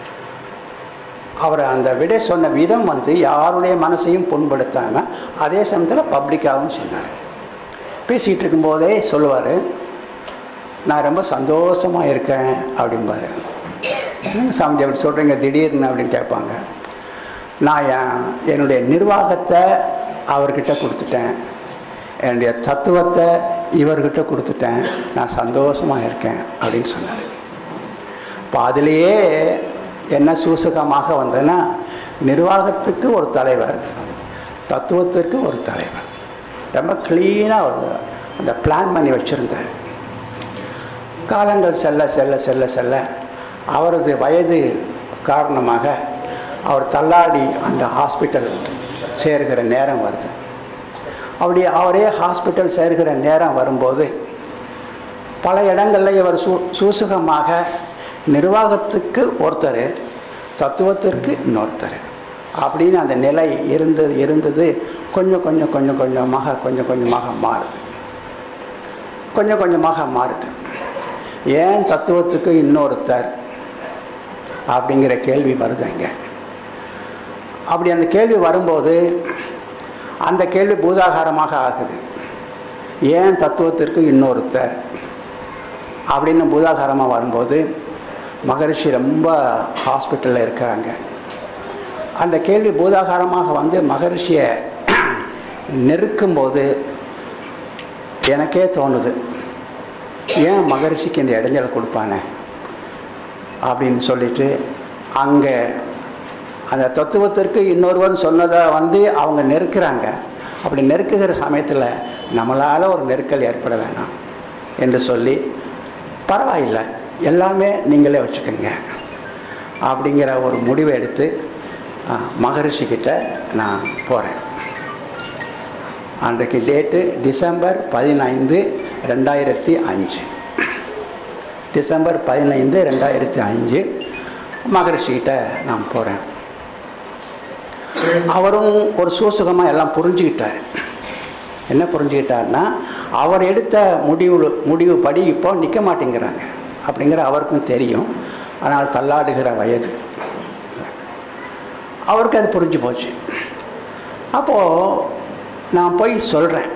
அவர் அந்த விடை சொன்ன விதம் வந்து யாருடைய மனசையும் புண்படுத்தாமல் அதே சமயத்தில் பப்ளிக்காகவும் சொன்னார் பேசிகிட்டு இருக்கும்போதே சொல்லுவார் நான் ரொம்ப சந்தோஷமாக இருக்கேன் அப்படிம்பாரு என்னங்க சாமி அப்படி சொல்கிறீங்க திடீர்னு அப்படின்னு கேட்பாங்க நான் என் என்னுடைய நிர்வாகத்தை அவர்கிட்ட கொடுத்துட்டேன் என்னுடைய தத்துவத்தை இவர்கிட்ட கொடுத்துட்டேன் நான் சந்தோஷமாக இருக்கேன் அப்படின்னு சொன்னார் இப்போ அதிலேயே என்ன சூசகமாக வந்ததுன்னா நிர்வாகத்துக்கு ஒரு தலைவர் தத்துவத்திற்கு ஒரு தலைவர் ரொம்ப க்ளீனாக ஒரு அந்த பிளான் பண்ணி வச்சுருந்தார் காலங்கள் செல்ல செல்ல செல்ல செல்ல அவரது வயது காரணமாக அவர் தள்ளாடி அந்த ஹாஸ்பிட்டல் சேர்கிற நேரம் வருது அப்படி அவரே ஹாஸ்பிட்டல் சேர்கிற நேரம் வரும்போது பல இடங்களில் இவர் சூ சூசகமாக நிர்வாகத்துக்கு ஒருத்தர் தத்துவத்திற்கு இன்னொருத்தர் அப்படின்னு அந்த நிலை இருந்தது இருந்தது கொஞ்சம் கொஞ்சம் கொஞ்சம் கொஞ்சமாக கொஞ்சம் கொஞ்சமாக மாறுது கொஞ்சம் கொஞ்சமாக மாறுது ஏன் தத்துவத்துக்கு இன்னொருத்தர் அப்படிங்கிற கேள்வி வருது அங்கே அப்படி அந்த கேள்வி வரும்போது அந்த கேள்வி பூதாகாரமாக ஆகுது ஏன் தத்துவத்திற்கு இன்னொருத்தர் அப்படின்னு பூதாகாரமாக வரும்போது மகரிஷி ரொம்ப ஹாஸ்பிட்டலில் இருக்கிறாங்க அந்த கேள்வி பூதாகாரமாக வந்து மகரிஷியை நெருக்கும்போது எனக்கே தோணுது ஏன் மகரிஷிக்கு இந்த இடைஞ்சலை கொடுப்பானே அப்படின்னு சொல்லிட்டு அங்கே அந்த தத்துவத்திற்கு இன்னொருவன் சொன்னதை வந்து அவங்க நெருக்கிறாங்க அப்படி நெருக்குகிற சமயத்தில் நம்மளால் ஒரு நெருக்கல் ஏற்பட வேணாம் என்று சொல்லி பரவாயில்லை எல்லாமே நீங்களே வச்சுக்கோங்க அப்படிங்கிற ஒரு முடிவை எடுத்து மகரிஷிக்கிட்ட நான் போகிறேன் அன்றைக்கு டேட்டு டிசம்பர் பதினைந்து ரெண்டாயிரத்தி அஞ்சு டிசம்பர் பதினைந்து ரெண்டாயிரத்தி அஞ்சு மகரிஷிக்கிட்ட நான் போகிறேன் அவரும் ஒரு சூசகமாக எல்லாம் புரிஞ்சுக்கிட்டார் என்ன புரிஞ்சுக்கிட்டார்னா அவர் எடுத்த முடிவு முடிவு படி இப்போ நிற்க மாட்டேங்கிறாங்க அப்படிங்கிற அவருக்கும் தெரியும் ஆனால் தள்ளாடுகிற வயது அவருக்கு அது புரிஞ்சு போச்சு அப்போது நான் போய் சொல்கிறேன்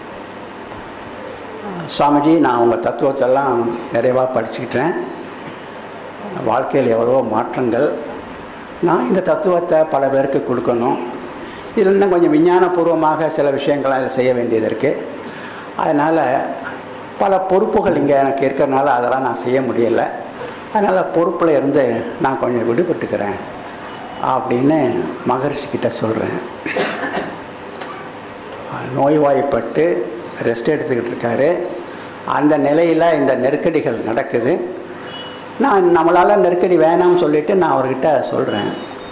சுவாமிஜி நான் உங்கள் தத்துவத்தெல்லாம் நிறைவாக படிச்சுக்கிட்டேன் வாழ்க்கையில் எவ்வளவோ மாற்றங்கள் நான் இந்த தத்துவத்தை பல பேருக்கு கொடுக்கணும் இதில் இன்னும் கொஞ்சம் விஞ்ஞானபூர்வமாக சில விஷயங்களை அதில் செய்ய வேண்டியது இருக்குது அதனால் பல பொறுப்புகள் இங்கே எனக்கு இருக்கிறனால அதெல்லாம் நான் செய்ய முடியலை அதனால் பொறுப்பில் இருந்து நான் கொஞ்சம் விடுபட்டுக்கிறேன் அப்படின்னு மகரிஷிக்கிட்ட சொல்கிறேன் நோய்வாய்ப்பட்டு ரெஸ்ட் எடுத்துக்கிட்டு இருக்காரு அந்த நிலையில் இந்த நெருக்கடிகள் நடக்குது நான் நம்மளால் நெருக்கடி வேணாம்னு சொல்லிவிட்டு நான் அவர்கிட்ட சொல்கிறேன்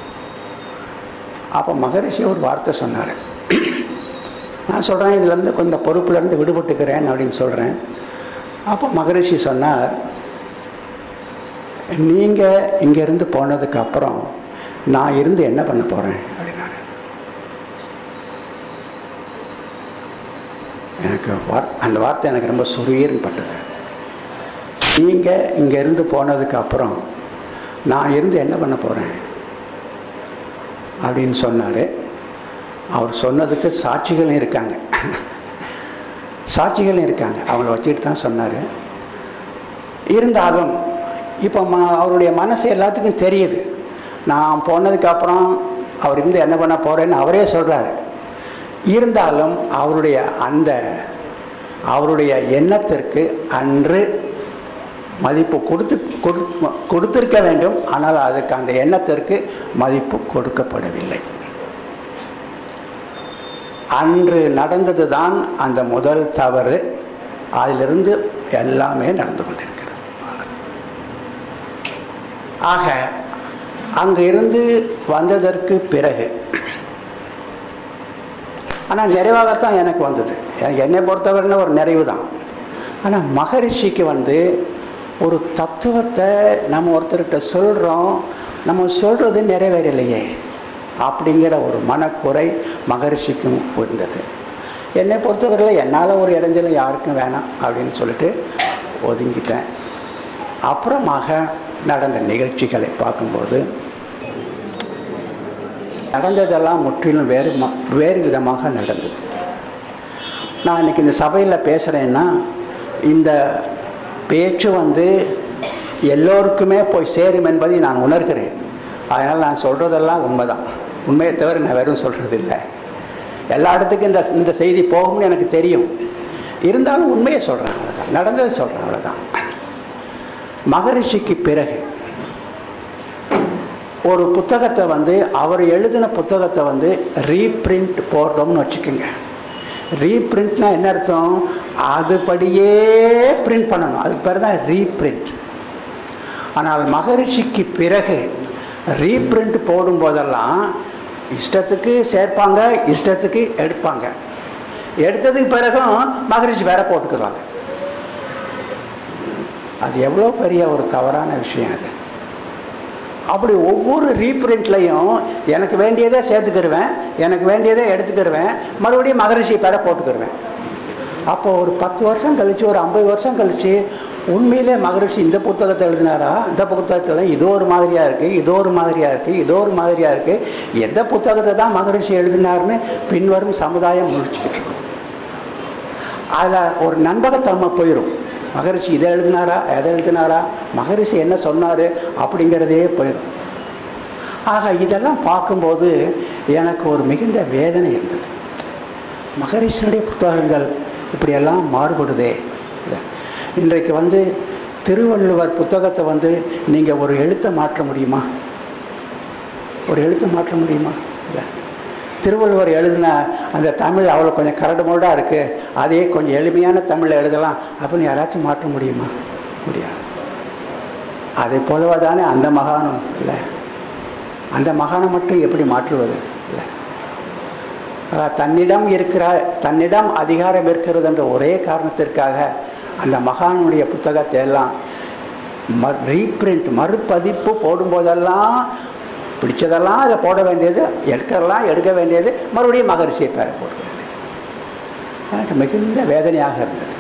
அப்போ மகரிஷி ஒரு வார்த்தை சொன்னார் நான் சொல்கிறேன் இதுலேருந்து கொஞ்சம் பொறுப்புலேருந்து விடுபட்டுக்கிறேன் அப்படின்னு சொல்கிறேன் அப்போ மகரிஷி சொன்னார் நீங்கள் இங்கேருந்து போனதுக்கு அப்புறம் நான் இருந்து என்ன பண்ண போகிறேன் அப்படின்னாரு எனக்கு வார் அந்த வார்த்தை எனக்கு ரொம்ப சுரீர்னு பட்டது நீங்கள் இங்கேருந்து போனதுக்கு அப்புறம் நான் இருந்து என்ன பண்ண போகிறேன் அப்படின்னு சொன்னார் அவர் சொன்னதுக்கு சாட்சிகளும் இருக்காங்க சாட்சிகளும் இருக்காங்க அவங்கள வச்சுக்கிட்டு தான் சொன்னார் இருந்தாலும் இப்போ ம அவருடைய மனசு எல்லாத்துக்கும் தெரியுது நான் போனதுக்கப்புறம் அவர் இருந்து என்ன பண்ண போகிறேன்னு அவரே சொல்கிறாரு இருந்தாலும் அவருடைய அந்த அவருடைய எண்ணத்திற்கு அன்று மதிப்பு கொடுத்து கொடுத்திருக்க வேண்டும் ஆனால் அதுக்கு அந்த எண்ணத்திற்கு மதிப்பு கொடுக்கப்படவில்லை அன்று நடந்தது தான் அந்த முதல் தவறு அதிலிருந்து எல்லாமே நடந்து கொண்டிருக்கிறது ஆக அங்கு இருந்து வந்ததற்கு பிறகு ஆனால் நிறைவாகத்தான் எனக்கு வந்தது எனக்கு என்னை பொறுத்தவரைன்னா ஒரு நிறைவு தான் ஆனால் மகரிஷிக்கு வந்து ஒரு தத்துவத்தை நம்ம ஒருத்தர்கிட்ட சொல்கிறோம் நம்ம சொல்கிறது நிறைவேறலையே அப்படிங்கிற ஒரு மனக்குறை மகரிஷிக்கும் இருந்தது என்னை பொறுத்தவரையில் என்னால் ஒரு இடைஞ்சலும் யாருக்கும் வேணாம் அப்படின்னு சொல்லிட்டு ஒதுங்கிட்டேன் அப்புறமாக நடந்த நிகழ்ச்சிகளை பார்க்கும்போது நடந்ததெல்லாம் முற்றிலும் வேறு ம வேறு விதமாக நடந்தது நான் இன்னைக்கு இந்த சபையில் பேசுகிறேன்னா இந்த பேச்சு வந்து எல்லோருக்குமே போய் சேரும் என்பதை நான் உணர்கிறேன் அதனால் நான் சொல்கிறதெல்லாம் உண்மைதான் உண்மையை தவிர நான் வெறும் சொல்கிறது இல்லை எல்லா இடத்துக்கும் இந்த இந்த செய்தி போகும்னு எனக்கு தெரியும் இருந்தாலும் உண்மையை சொல்கிறேன் அவ்வளோதான் நடந்ததை சொல்கிறேன் அவ்வளோதான் மகரிஷிக்கு பிறகு ஒரு புத்தகத்தை வந்து அவர் எழுதின புத்தகத்தை வந்து ரீப்ரிண்ட் போடுறோம்னு வச்சுக்கோங்க ரீப்ரிண்ட்னா என்ன அர்த்தம் அதுபடியே பிரிண்ட் பண்ணணும் அதுக்கு பேர் தான் ரீப்ரிண்ட் ஆனால் மகரிஷிக்கு பிறகு ரீப்ரிண்ட் போடும்போதெல்லாம் இஷ்டத்துக்கு சேர்ப்பாங்க இஷ்டத்துக்கு எடுப்பாங்க எடுத்ததுக்கு பிறகும் மகரிஷி வேற போட்டுக்குவாங்க அது எவ்வளோ பெரிய ஒரு தவறான விஷயம் அது அப்படி ஒவ்வொரு ரீப்ரிண்ட்லையும் எனக்கு வேண்டியதை சேர்த்துக்கிருவேன் எனக்கு வேண்டியதை எடுத்துக்கிருவேன் மறுபடியும் மகரிஷி பேரை போட்டுக்கிருவேன் அப்போ ஒரு பத்து வருஷம் கழிச்சு ஒரு ஐம்பது வருஷம் கழிச்சு உண்மையிலே மகரிஷி இந்த புத்தகத்தை எழுதினாரா இந்த புத்தகத்தில் இது ஒரு மாதிரியாக இருக்குது இது ஒரு மாதிரியாக இருக்குது இது ஒரு மாதிரியாக இருக்குது எந்த புத்தகத்தை தான் மகரிஷி எழுதினார்னு பின்வரும் சமுதாயம் முடிச்சுக்கிட்டு இருக்கும் அதில் ஒரு நண்பகத்தன்மை போயிடும் மகரிஷி இதை எழுதினாரா எதை எழுதினாரா மகரிஷி என்ன சொன்னார் அப்படிங்கிறதே போயிடும் ஆக இதெல்லாம் பார்க்கும்போது எனக்கு ஒரு மிகுந்த வேதனை இருந்தது மகரிஷியுடைய புத்தகங்கள் இப்படியெல்லாம் மாறுபடுதே இன்றைக்கு வந்து திருவள்ளுவர் புத்தகத்தை வந்து நீங்கள் ஒரு எழுத்தை மாற்ற முடியுமா ஒரு எழுத்தை மாற்ற முடியுமா இல்லை திருவள்ளுவர் எழுதின அந்த தமிழ் அவ்வளோ கொஞ்சம் கரடு முரடாக இருக்குது அதே கொஞ்சம் எளிமையான தமிழில் எழுதலாம் அப்படின்னு யாராச்சும் மாற்ற முடியுமா முடியாது அதை போலவே தானே அந்த மகானம் இல்லை அந்த மகானம் மட்டும் எப்படி மாற்றுவது இல்லை தன்னிடம் இருக்கிற தன்னிடம் அதிகாரம் இருக்கிறது என்ற ஒரே காரணத்திற்காக அந்த மகானுடைய புத்தகத்தை எல்லாம் ம ரீப்ரிண்ட் மறுபதிப்பு போடும்போதெல்லாம் பிடிச்சதெல்லாம் அதை போட வேண்டியது எடுக்கலாம் எடுக்க வேண்டியது மறுபடியும் மகரிஷியை பேர போட வேண்டியது எனக்கு மிகுந்த வேதனையாக இருந்தது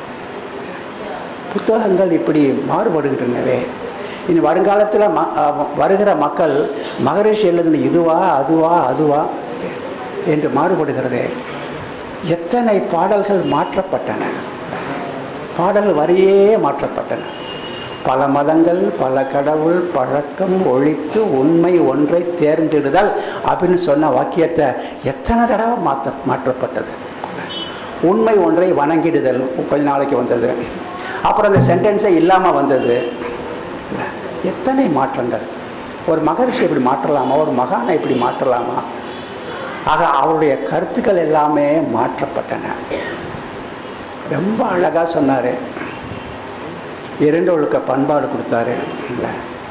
புத்தகங்கள் இப்படி மாறுபடுகின்றனவே இனி வருங்காலத்தில் ம வருகிற மக்கள் மகரிஷி எழுதின இதுவா அதுவா அதுவா என்று மாறுபடுகிறதே எத்தனை பாடல்கள் மாற்றப்பட்டன பாடல் வரியே மாற்றப்பட்டன பல மதங்கள் பல கடவுள் பழக்கம் ஒழித்து உண்மை ஒன்றை தேர்ந்தெடுதல் அப்படின்னு சொன்ன வாக்கியத்தை எத்தனை தடவை மாற்ற மாற்றப்பட்டது உண்மை ஒன்றை வணங்கிடுதல் கொஞ்ச நாளைக்கு வந்தது அப்புறம் அந்த சென்டென்ஸே இல்லாமல் வந்தது எத்தனை மாற்றங்கள் ஒரு மகரிஷி இப்படி மாற்றலாமா ஒரு மகானை இப்படி மாற்றலாமா ஆக அவருடைய கருத்துக்கள் எல்லாமே மாற்றப்பட்டன ரொம்ப அழகாக சொன்னார் இரண்டு ஒழுக்க பண்பாடு கொடுத்தாரு இல்லை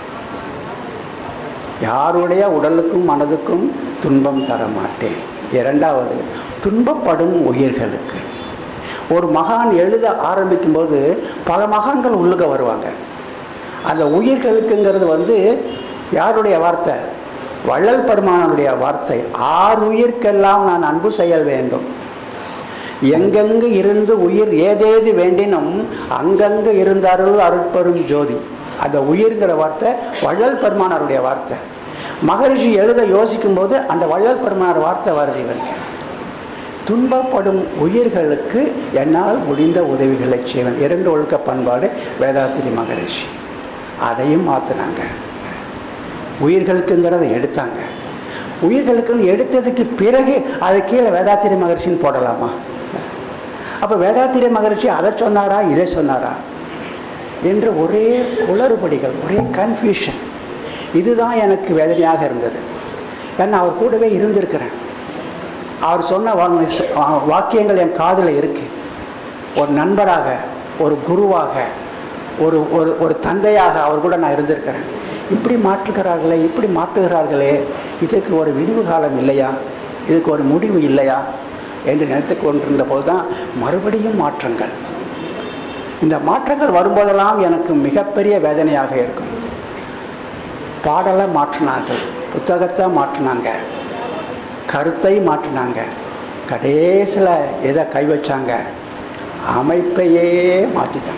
யாருடைய உடலுக்கும் மனதுக்கும் துன்பம் தர மாட்டேன் இரண்டாவது துன்பப்படும் உயிர்களுக்கு ஒரு மகான் எழுத ஆரம்பிக்கும்போது பல மகான்கள் உள்ளுக்க வருவாங்க அந்த உயிர்களுக்குங்கிறது வந்து யாருடைய வார்த்தை வள்ளல் பெருமானுடைய வார்த்தை ஆறு உயிர்க்கெல்லாம் நான் அன்பு செயல் வேண்டும் எங்கெங்கு இருந்து உயிர் ஏதேது வேண்டினும் அங்கங்கு இருந்தார்கள் அருட்பெரும் ஜோதி அந்த உயிர்ங்கிற வார்த்தை வள்ளல் பெருமானாருடைய வார்த்தை மகரிஷி எழுத யோசிக்கும் போது அந்த வள்ளல் பெருமானார் வார்த்தை வருது இவங்க துன்பப்படும் உயிர்களுக்கு என்னால் முடிந்த உதவிகளை செய்வேன் இரண்டு ஒழுக்க பண்பாடு வேதாத்திரி மகரிஷி அதையும் மாற்றினாங்க உயிர்களுக்குங்கிறத எடுத்தாங்க உயிர்களுக்குன்னு எடுத்ததுக்கு பிறகு அது கீழே வேதாத்திரி மகர்ஷின்னு போடலாமா அப்போ வேதாத்திரி மகரிஷி அதை சொன்னாரா இதை சொன்னாரா என்று ஒரே குளறுபடிகள் ஒரே கன்ஃபியூஷன் இதுதான் எனக்கு வேதனையாக இருந்தது ஏன்னா அவர் கூடவே இருந்திருக்கிறேன் அவர் சொன்ன வாக்கியங்கள் என் காதில் இருக்கு ஒரு நண்பராக ஒரு குருவாக ஒரு ஒரு ஒரு தந்தையாக அவர் கூட நான் இருந்திருக்கிறேன் இப்படி மாற்றுகிறார்களே இப்படி மாற்றுகிறார்களே இதுக்கு ஒரு விடிவு காலம் இல்லையா இதுக்கு ஒரு முடிவு இல்லையா என்று நினைத்து கொண்டிருந்த போது தான் மறுபடியும் மாற்றங்கள் இந்த மாற்றங்கள் வரும்போதெல்லாம் எனக்கு மிகப்பெரிய வேதனையாக இருக்கும் பாடலை மாற்றினார்கள் புத்தகத்தை மாற்றினாங்க கருத்தை மாற்றினாங்க கடைசியில் எதை கை வச்சாங்க அமைப்பையே மாற்றிட்டாங்க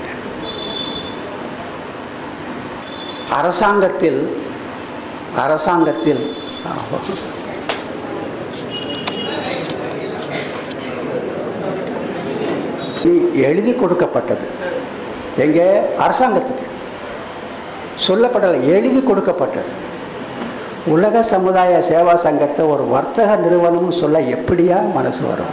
அரசாங்கத்தில் அரசாங்கத்தில் நீ எழுதி கொடுக்கப்பட்டது எங்கே அரசாங்கத்துக்கு சொல்லப்படலை எழுதி கொடுக்கப்பட்டது உலக சமுதாய சேவா சங்கத்தை ஒரு வர்த்தக நிறுவனம்னு சொல்ல எப்படியா மனசு வரும்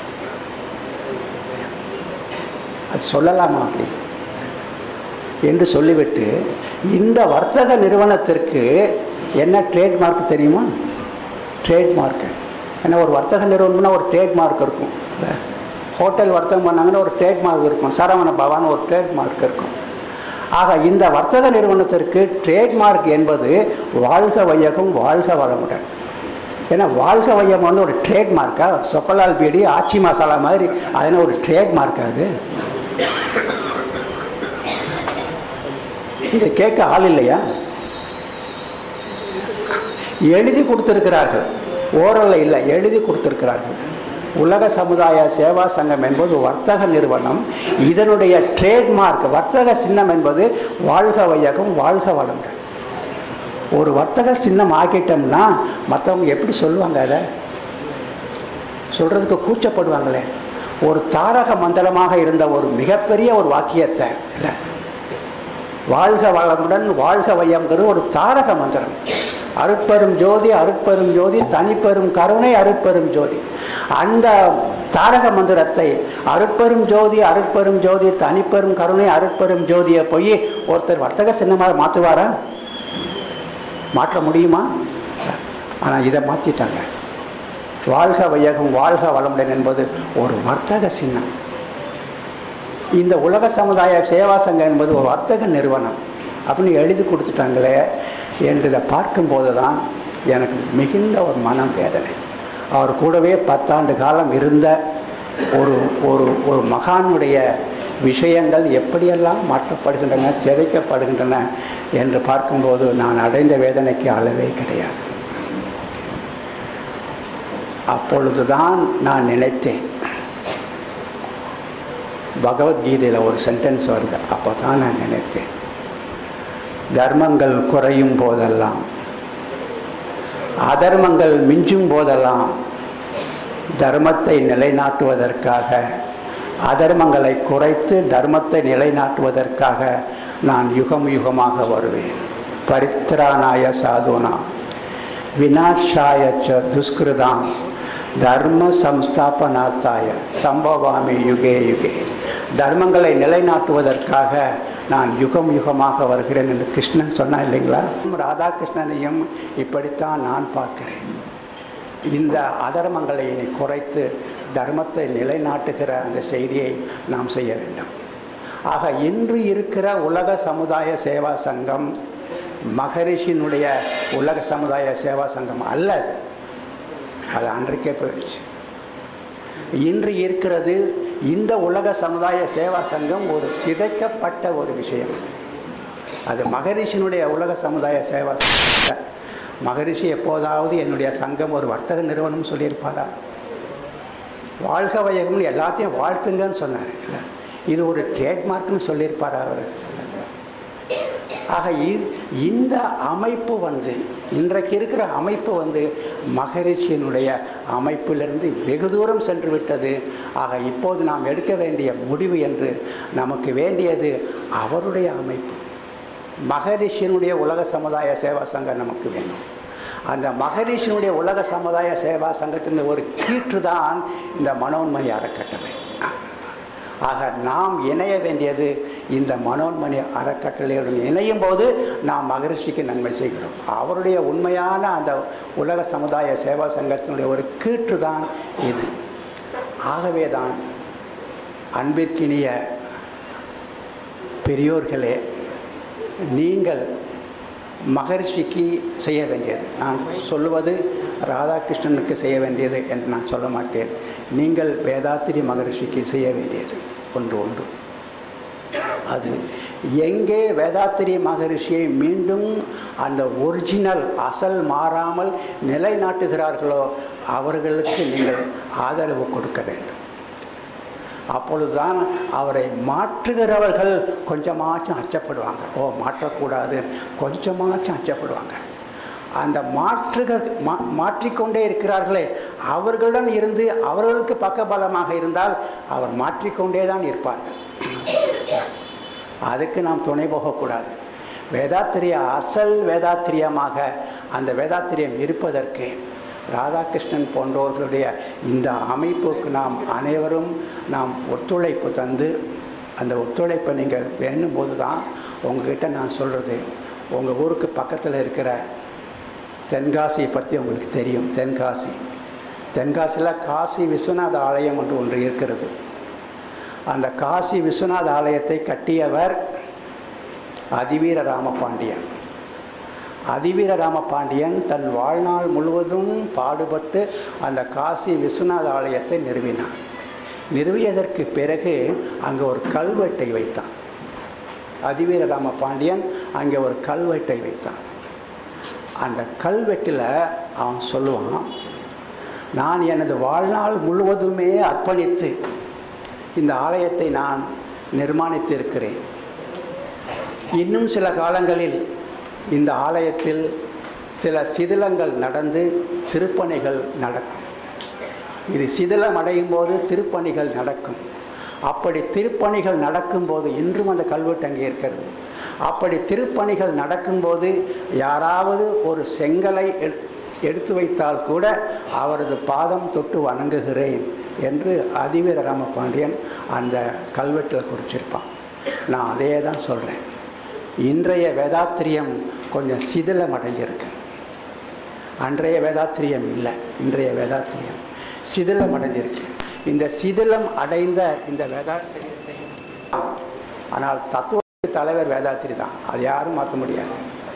அது சொல்லலாமா அப்படி என்று சொல்லிவிட்டு இந்த வர்த்தக நிறுவனத்திற்கு என்ன ட்ரேட்மார்க் தெரியுமா ட்ரேட்மார்க்கு ஏன்னா ஒரு வர்த்தக நிறுவனம்னா ஒரு ட்ரேட்மார்க் இருக்கும் ஹோட்டல் வர்த்தகம் பண்ணாங்கன்னா ஒரு ட்ரேட்மார்க் இருக்கும் சரவண பவான் ஒரு ட்ரேட்மார்க் இருக்கும் ஆக இந்த வர்த்தக நிறுவனத்திற்கு ட்ரேட்மார்க் என்பது வாழ்க வையகம் வாழ்க வளமுடன் ஏன்னா வாழ்க வையம் வந்து ஒரு ட்ரேட்மார்க்கா சொப்பலால் பீடி ஆச்சி மசாலா மாதிரி அதனால் ஒரு ட்ரேட்மார்க் அது இதை கேட்க ஆள் இல்லையா எழுதி கொடுத்திருக்கிறார்கள் ஓரல்ல இல்லை எழுதி கொடுத்திருக்கிறார்கள் உலக சமுதாய சேவா சங்கம் என்பது வர்த்தக நிறுவனம் இதனுடைய ட்ரேட்மார்க் வர்த்தக சின்னம் என்பது வாழ்க வையகம் வாழ்க வளங்கள் ஒரு வர்த்தக சின்னம் ஆக்கிட்டோம்னா மற்றவங்க எப்படி சொல்லுவாங்க அதை சொல்றதுக்கு கூச்சப்படுவாங்களே ஒரு தாரக மண்டலமாக இருந்த ஒரு மிகப்பெரிய ஒரு வாக்கியத்தை இல்லை வாழ்க வளமுடன் வாழ்க வையம்ங்கிறது ஒரு தாரக மந்திரம் அருட்பெரும் ஜோதி அருட்பெரும் ஜோதி தனிப்பெரும் கருணை அருட்பெரும் ஜோதி அந்த தாரக மந்திரத்தை அருட்பெரும் ஜோதி அருட்பெரும் ஜோதி தனிப்பெரும் கருணை அருட்பெரும் ஜோதியை போய் ஒருத்தர் வர்த்தக சின்னமாக மாற்றுவாரா மாற்ற முடியுமா ஆனால் இதை மாற்றிட்டாங்க வாழ்க வையகம் வாழ்க வளமுடன் என்பது ஒரு வர்த்தக சின்னம் இந்த உலக சமுதாய சேவா சங்கம் என்பது ஒரு வர்த்தக நிறுவனம் அப்படின்னு எழுதி கொடுத்துட்டாங்களே என்று இதை பார்க்கும்போது தான் எனக்கு மிகுந்த ஒரு மனம் வேதனை அவர் கூடவே பத்தாண்டு காலம் இருந்த ஒரு ஒரு ஒரு மகானுடைய விஷயங்கள் எப்படியெல்லாம் மாற்றப்படுகின்றன சிதைக்கப்படுகின்றன என்று பார்க்கும்போது நான் அடைந்த வேதனைக்கு அளவே கிடையாது அப்பொழுதுதான் நான் நினைத்தேன் பகவத்கீதையில் ஒரு சென்டென்ஸ் வருது அப்போ தான் நான் நினைத்தேன் தர்மங்கள் குறையும் போதெல்லாம் அதர்மங்கள் மிஞ்சும் போதெல்லாம் தர்மத்தை நிலைநாட்டுவதற்காக அதர்மங்களை குறைத்து தர்மத்தை நிலைநாட்டுவதற்காக நான் யுகம் யுகமாக வருவேன் பரித்ராணாய சாதுனா வினாஷாய ச துஷ்கிருதாம் தர்ம சம்ஸ்தாபனார்த்தாய சம்பவாமி யுகே யுகே தர்மங்களை நிலைநாட்டுவதற்காக நான் யுகம் யுகமாக வருகிறேன் என்று கிருஷ்ணன் சொன்னான் இல்லைங்களா ராதாகிருஷ்ணனையும் இப்படித்தான் நான் பார்க்கிறேன் இந்த அதர்மங்களை இனி குறைத்து தர்மத்தை நிலைநாட்டுகிற அந்த செய்தியை நாம் செய்ய வேண்டும் ஆக இன்று இருக்கிற உலக சமுதாய சேவா சங்கம் மகரிஷினுடைய உலக சமுதாய சேவா சங்கம் அல்ல அது அது அன்றைக்கே போயிடுச்சு இன்று இருக்கிறது இந்த உலக சமுதாய சேவா சங்கம் ஒரு சிதைக்கப்பட்ட ஒரு விஷயம் அது மகரிஷினுடைய உலக சமுதாய சேவா சங்கம் மகரிஷி எப்போதாவது என்னுடைய சங்கம் ஒரு வர்த்தக நிறுவனம் சொல்லியிருப்பாரா வாழ்க வையகம்னு எல்லாத்தையும் வாழ்த்துங்கன்னு சொன்னார் இது ஒரு ட்ரேட்மார்க்னு சொல்லியிருப்பாரா அவர் ஆக இந்த அமைப்பு வந்து இன்றைக்கு இருக்கிற அமைப்பு வந்து மகரிஷியினுடைய அமைப்பிலிருந்து வெகு தூரம் சென்று விட்டது ஆக இப்போது நாம் எடுக்க வேண்டிய முடிவு என்று நமக்கு வேண்டியது அவருடைய அமைப்பு மகரிஷியினுடைய உலக சமுதாய சேவா சங்கம் நமக்கு வேணும் அந்த மகரிஷியினுடைய உலக சமுதாய சேவா சங்கத்தின் ஒரு கீற்று தான் இந்த மனோன்மணி அறக்கட்டளை ஆக நாம் இணைய வேண்டியது இந்த மனோன்மணி அறக்கட்டளையுடன் இணையும் போது நாம் மகரிஷிக்கு நன்மை செய்கிறோம் அவருடைய உண்மையான அந்த உலக சமுதாய சேவா சங்கத்தினுடைய ஒரு கீற்று தான் இது ஆகவே தான் அன்பிற்கினிய பெரியோர்களே நீங்கள் மகரிஷிக்கு செய்ய வேண்டியது நான் சொல்லுவது ராதாகிருஷ்ணனுக்கு செய்ய வேண்டியது என்று நான் சொல்ல மாட்டேன் நீங்கள் வேதாத்திரி மகரிஷிக்கு செய்ய வேண்டியது ஒன்று ஒன்று அது எங்கே வேதாத்திரி மகரிஷியை மீண்டும் அந்த ஒரிஜினல் அசல் மாறாமல் நிலைநாட்டுகிறார்களோ அவர்களுக்கு நீங்கள் ஆதரவு கொடுக்க வேண்டும் அப்பொழுதுதான் அவரை மாற்றுகிறவர்கள் கொஞ்சமாச்சும் அச்சப்படுவாங்க ஓ மாற்றக்கூடாது கொஞ்சமாச்சும் அச்சப்படுவாங்க அந்த மாற்றுக மா மாற்றிக்கொண்டே இருக்கிறார்களே அவர்களிடம் இருந்து அவர்களுக்கு பக்கபலமாக இருந்தால் அவர் மாற்றிக்கொண்டே தான் இருப்பார்கள் அதுக்கு நாம் துணை போகக்கூடாது வேதாத்திரிய அசல் வேதாத்திரியமாக அந்த வேதாத்திரியம் இருப்பதற்கு ராதாகிருஷ்ணன் போன்றவர்களுடைய இந்த அமைப்புக்கு நாம் அனைவரும் நாம் ஒத்துழைப்பு தந்து அந்த ஒத்துழைப்பை நீங்கள் வேண்டும்போது தான் உங்ககிட்ட நான் சொல்கிறது உங்கள் ஊருக்கு பக்கத்தில் இருக்கிற தென்காசியை பற்றி உங்களுக்கு தெரியும் தென்காசி தென்காசியில் காசி விஸ்வநாத ஆலயம் என்று ஒன்று இருக்கிறது அந்த காசி விஸ்வநாத ஆலயத்தை கட்டியவர் அதிவீர ராமபாண்டியன் அதிவீர ராமபாண்டியன் தன் வாழ்நாள் முழுவதும் பாடுபட்டு அந்த காசி விஸ்வநாத ஆலயத்தை நிறுவினார் நிறுவியதற்கு பிறகு அங்கே ஒரு கல்வெட்டை வைத்தான் அதிவீர ராமபாண்டியன் அங்கே ஒரு கல்வெட்டை வைத்தான் அந்த கல்வெட்டில் அவன் சொல்லுவான் நான் எனது வாழ்நாள் முழுவதுமே அர்ப்பணித்து இந்த ஆலயத்தை நான் நிர்மாணித்து இருக்கிறேன் இன்னும் சில காலங்களில் இந்த ஆலயத்தில் சில சிதிலங்கள் நடந்து திருப்பணிகள் நடக்கும் இது சிதிலம் அடையும் போது திருப்பணிகள் நடக்கும் அப்படி திருப்பணிகள் நடக்கும்போது இன்றும் அந்த கல்வெட்டு அங்கே இருக்கிறது அப்படி திருப்பணிகள் நடக்கும்போது யாராவது ஒரு செங்கலை எடு- எடுத்து வைத்தால் கூட அவரது பாதம் தொட்டு வணங்குகிறேன் என்று அதிவீர ராமபாண்டியன் அந்த கல்வெட்டில் குறிச்சிருப்பான் நான் அதே தான் சொல்கிறேன் இன்றைய வேதாத்திரியம் கொஞ்சம் சிதிலம் அடைஞ்சிருக்கு அன்றைய வேதாத்திரியம் இல்லை இன்றைய வேதாத்திரியம் சிதிலம் அடைஞ்சிருக்கு இந்த சிதிலம் அடைந்த இந்த வேதாத்திரியத்தை ஆனால் தத்துவ தலைவர் வேதாத்திரி தான் அது யாரும் மாற்ற முடியாது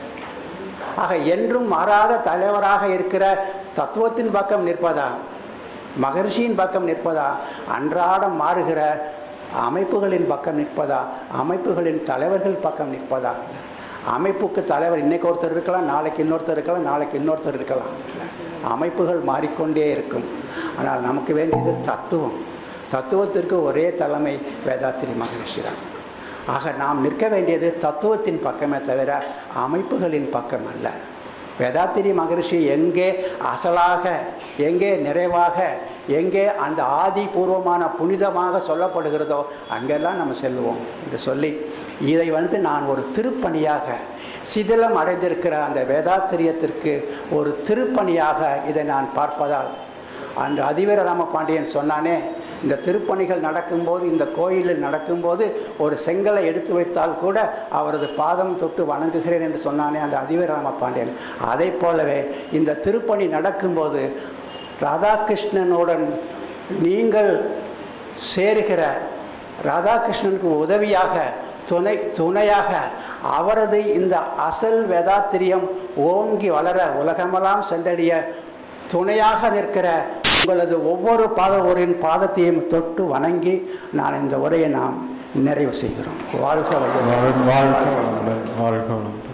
ஆக என்றும் மாறாத தலைவராக இருக்கிற தத்துவத்தின் பக்கம் நிற்பதா மகர்ஷியின் பக்கம் நிற்பதா அன்றாடம் மாறுகிற அமைப்புகளின் பக்கம் நிற்பதா அமைப்புகளின் தலைவர்கள் பக்கம் நிற்பதா அமைப்புக்கு தலைவர் இன்னைக்கு ஒருத்தர் இருக்கலாம் நாளைக்கு இன்னொருத்தர் இருக்கலாம் நாளைக்கு இன்னொருத்தர் இருக்கலாம் அமைப்புகள் மாறிக்கொண்டே இருக்கும் ஆனால் நமக்கு வேண்டியது தத்துவம் தத்துவத்திற்கு ஒரே தலைமை வேதாத்திரி மகரிஷி தான் ஆக நாம் நிற்க வேண்டியது தத்துவத்தின் பக்கமே தவிர அமைப்புகளின் பக்கம் அல்ல வேதாத்திரி மகரிஷி எங்கே அசலாக எங்கே நிறைவாக எங்கே அந்த ஆதிபூர்வமான புனிதமாக சொல்லப்படுகிறதோ அங்கெல்லாம் நம்ம செல்லுவோம் என்று சொல்லி இதை வந்து நான் ஒரு திருப்பணியாக சிதிலம் அடைந்திருக்கிற அந்த வேதாத்திரியத்திற்கு ஒரு திருப்பணியாக இதை நான் பார்ப்பதால் அந்த அதிவீர ராமபாண்டியன் சொன்னானே இந்த திருப்பணிகள் நடக்கும்போது இந்த கோயிலில் நடக்கும்போது ஒரு செங்கலை எடுத்து வைத்தால் கூட அவரது பாதம் தொட்டு வணங்குகிறேன் என்று சொன்னானே அந்த அதிவீர ராமபாண்டியன் அதை போலவே இந்த திருப்பணி நடக்கும்போது ராதாகிருஷ்ணனுடன் நீங்கள் சேருகிற ராதாகிருஷ்ணனுக்கு உதவியாக துணை துணையாக அவரது இந்த அசல் வேதாத்திரியம் ஓங்கி வளர உலகமெல்லாம் சென்றடைய துணையாக நிற்கிற உங்களது ஒவ்வொரு பாதவரின் பாதத்தையும் தொட்டு வணங்கி நான் இந்த உரையை நாம் நிறைவு செய்கிறோம் வாழ்க வளமுடன். வாழ்க வளமுடன் வாழ்க வளமுடன்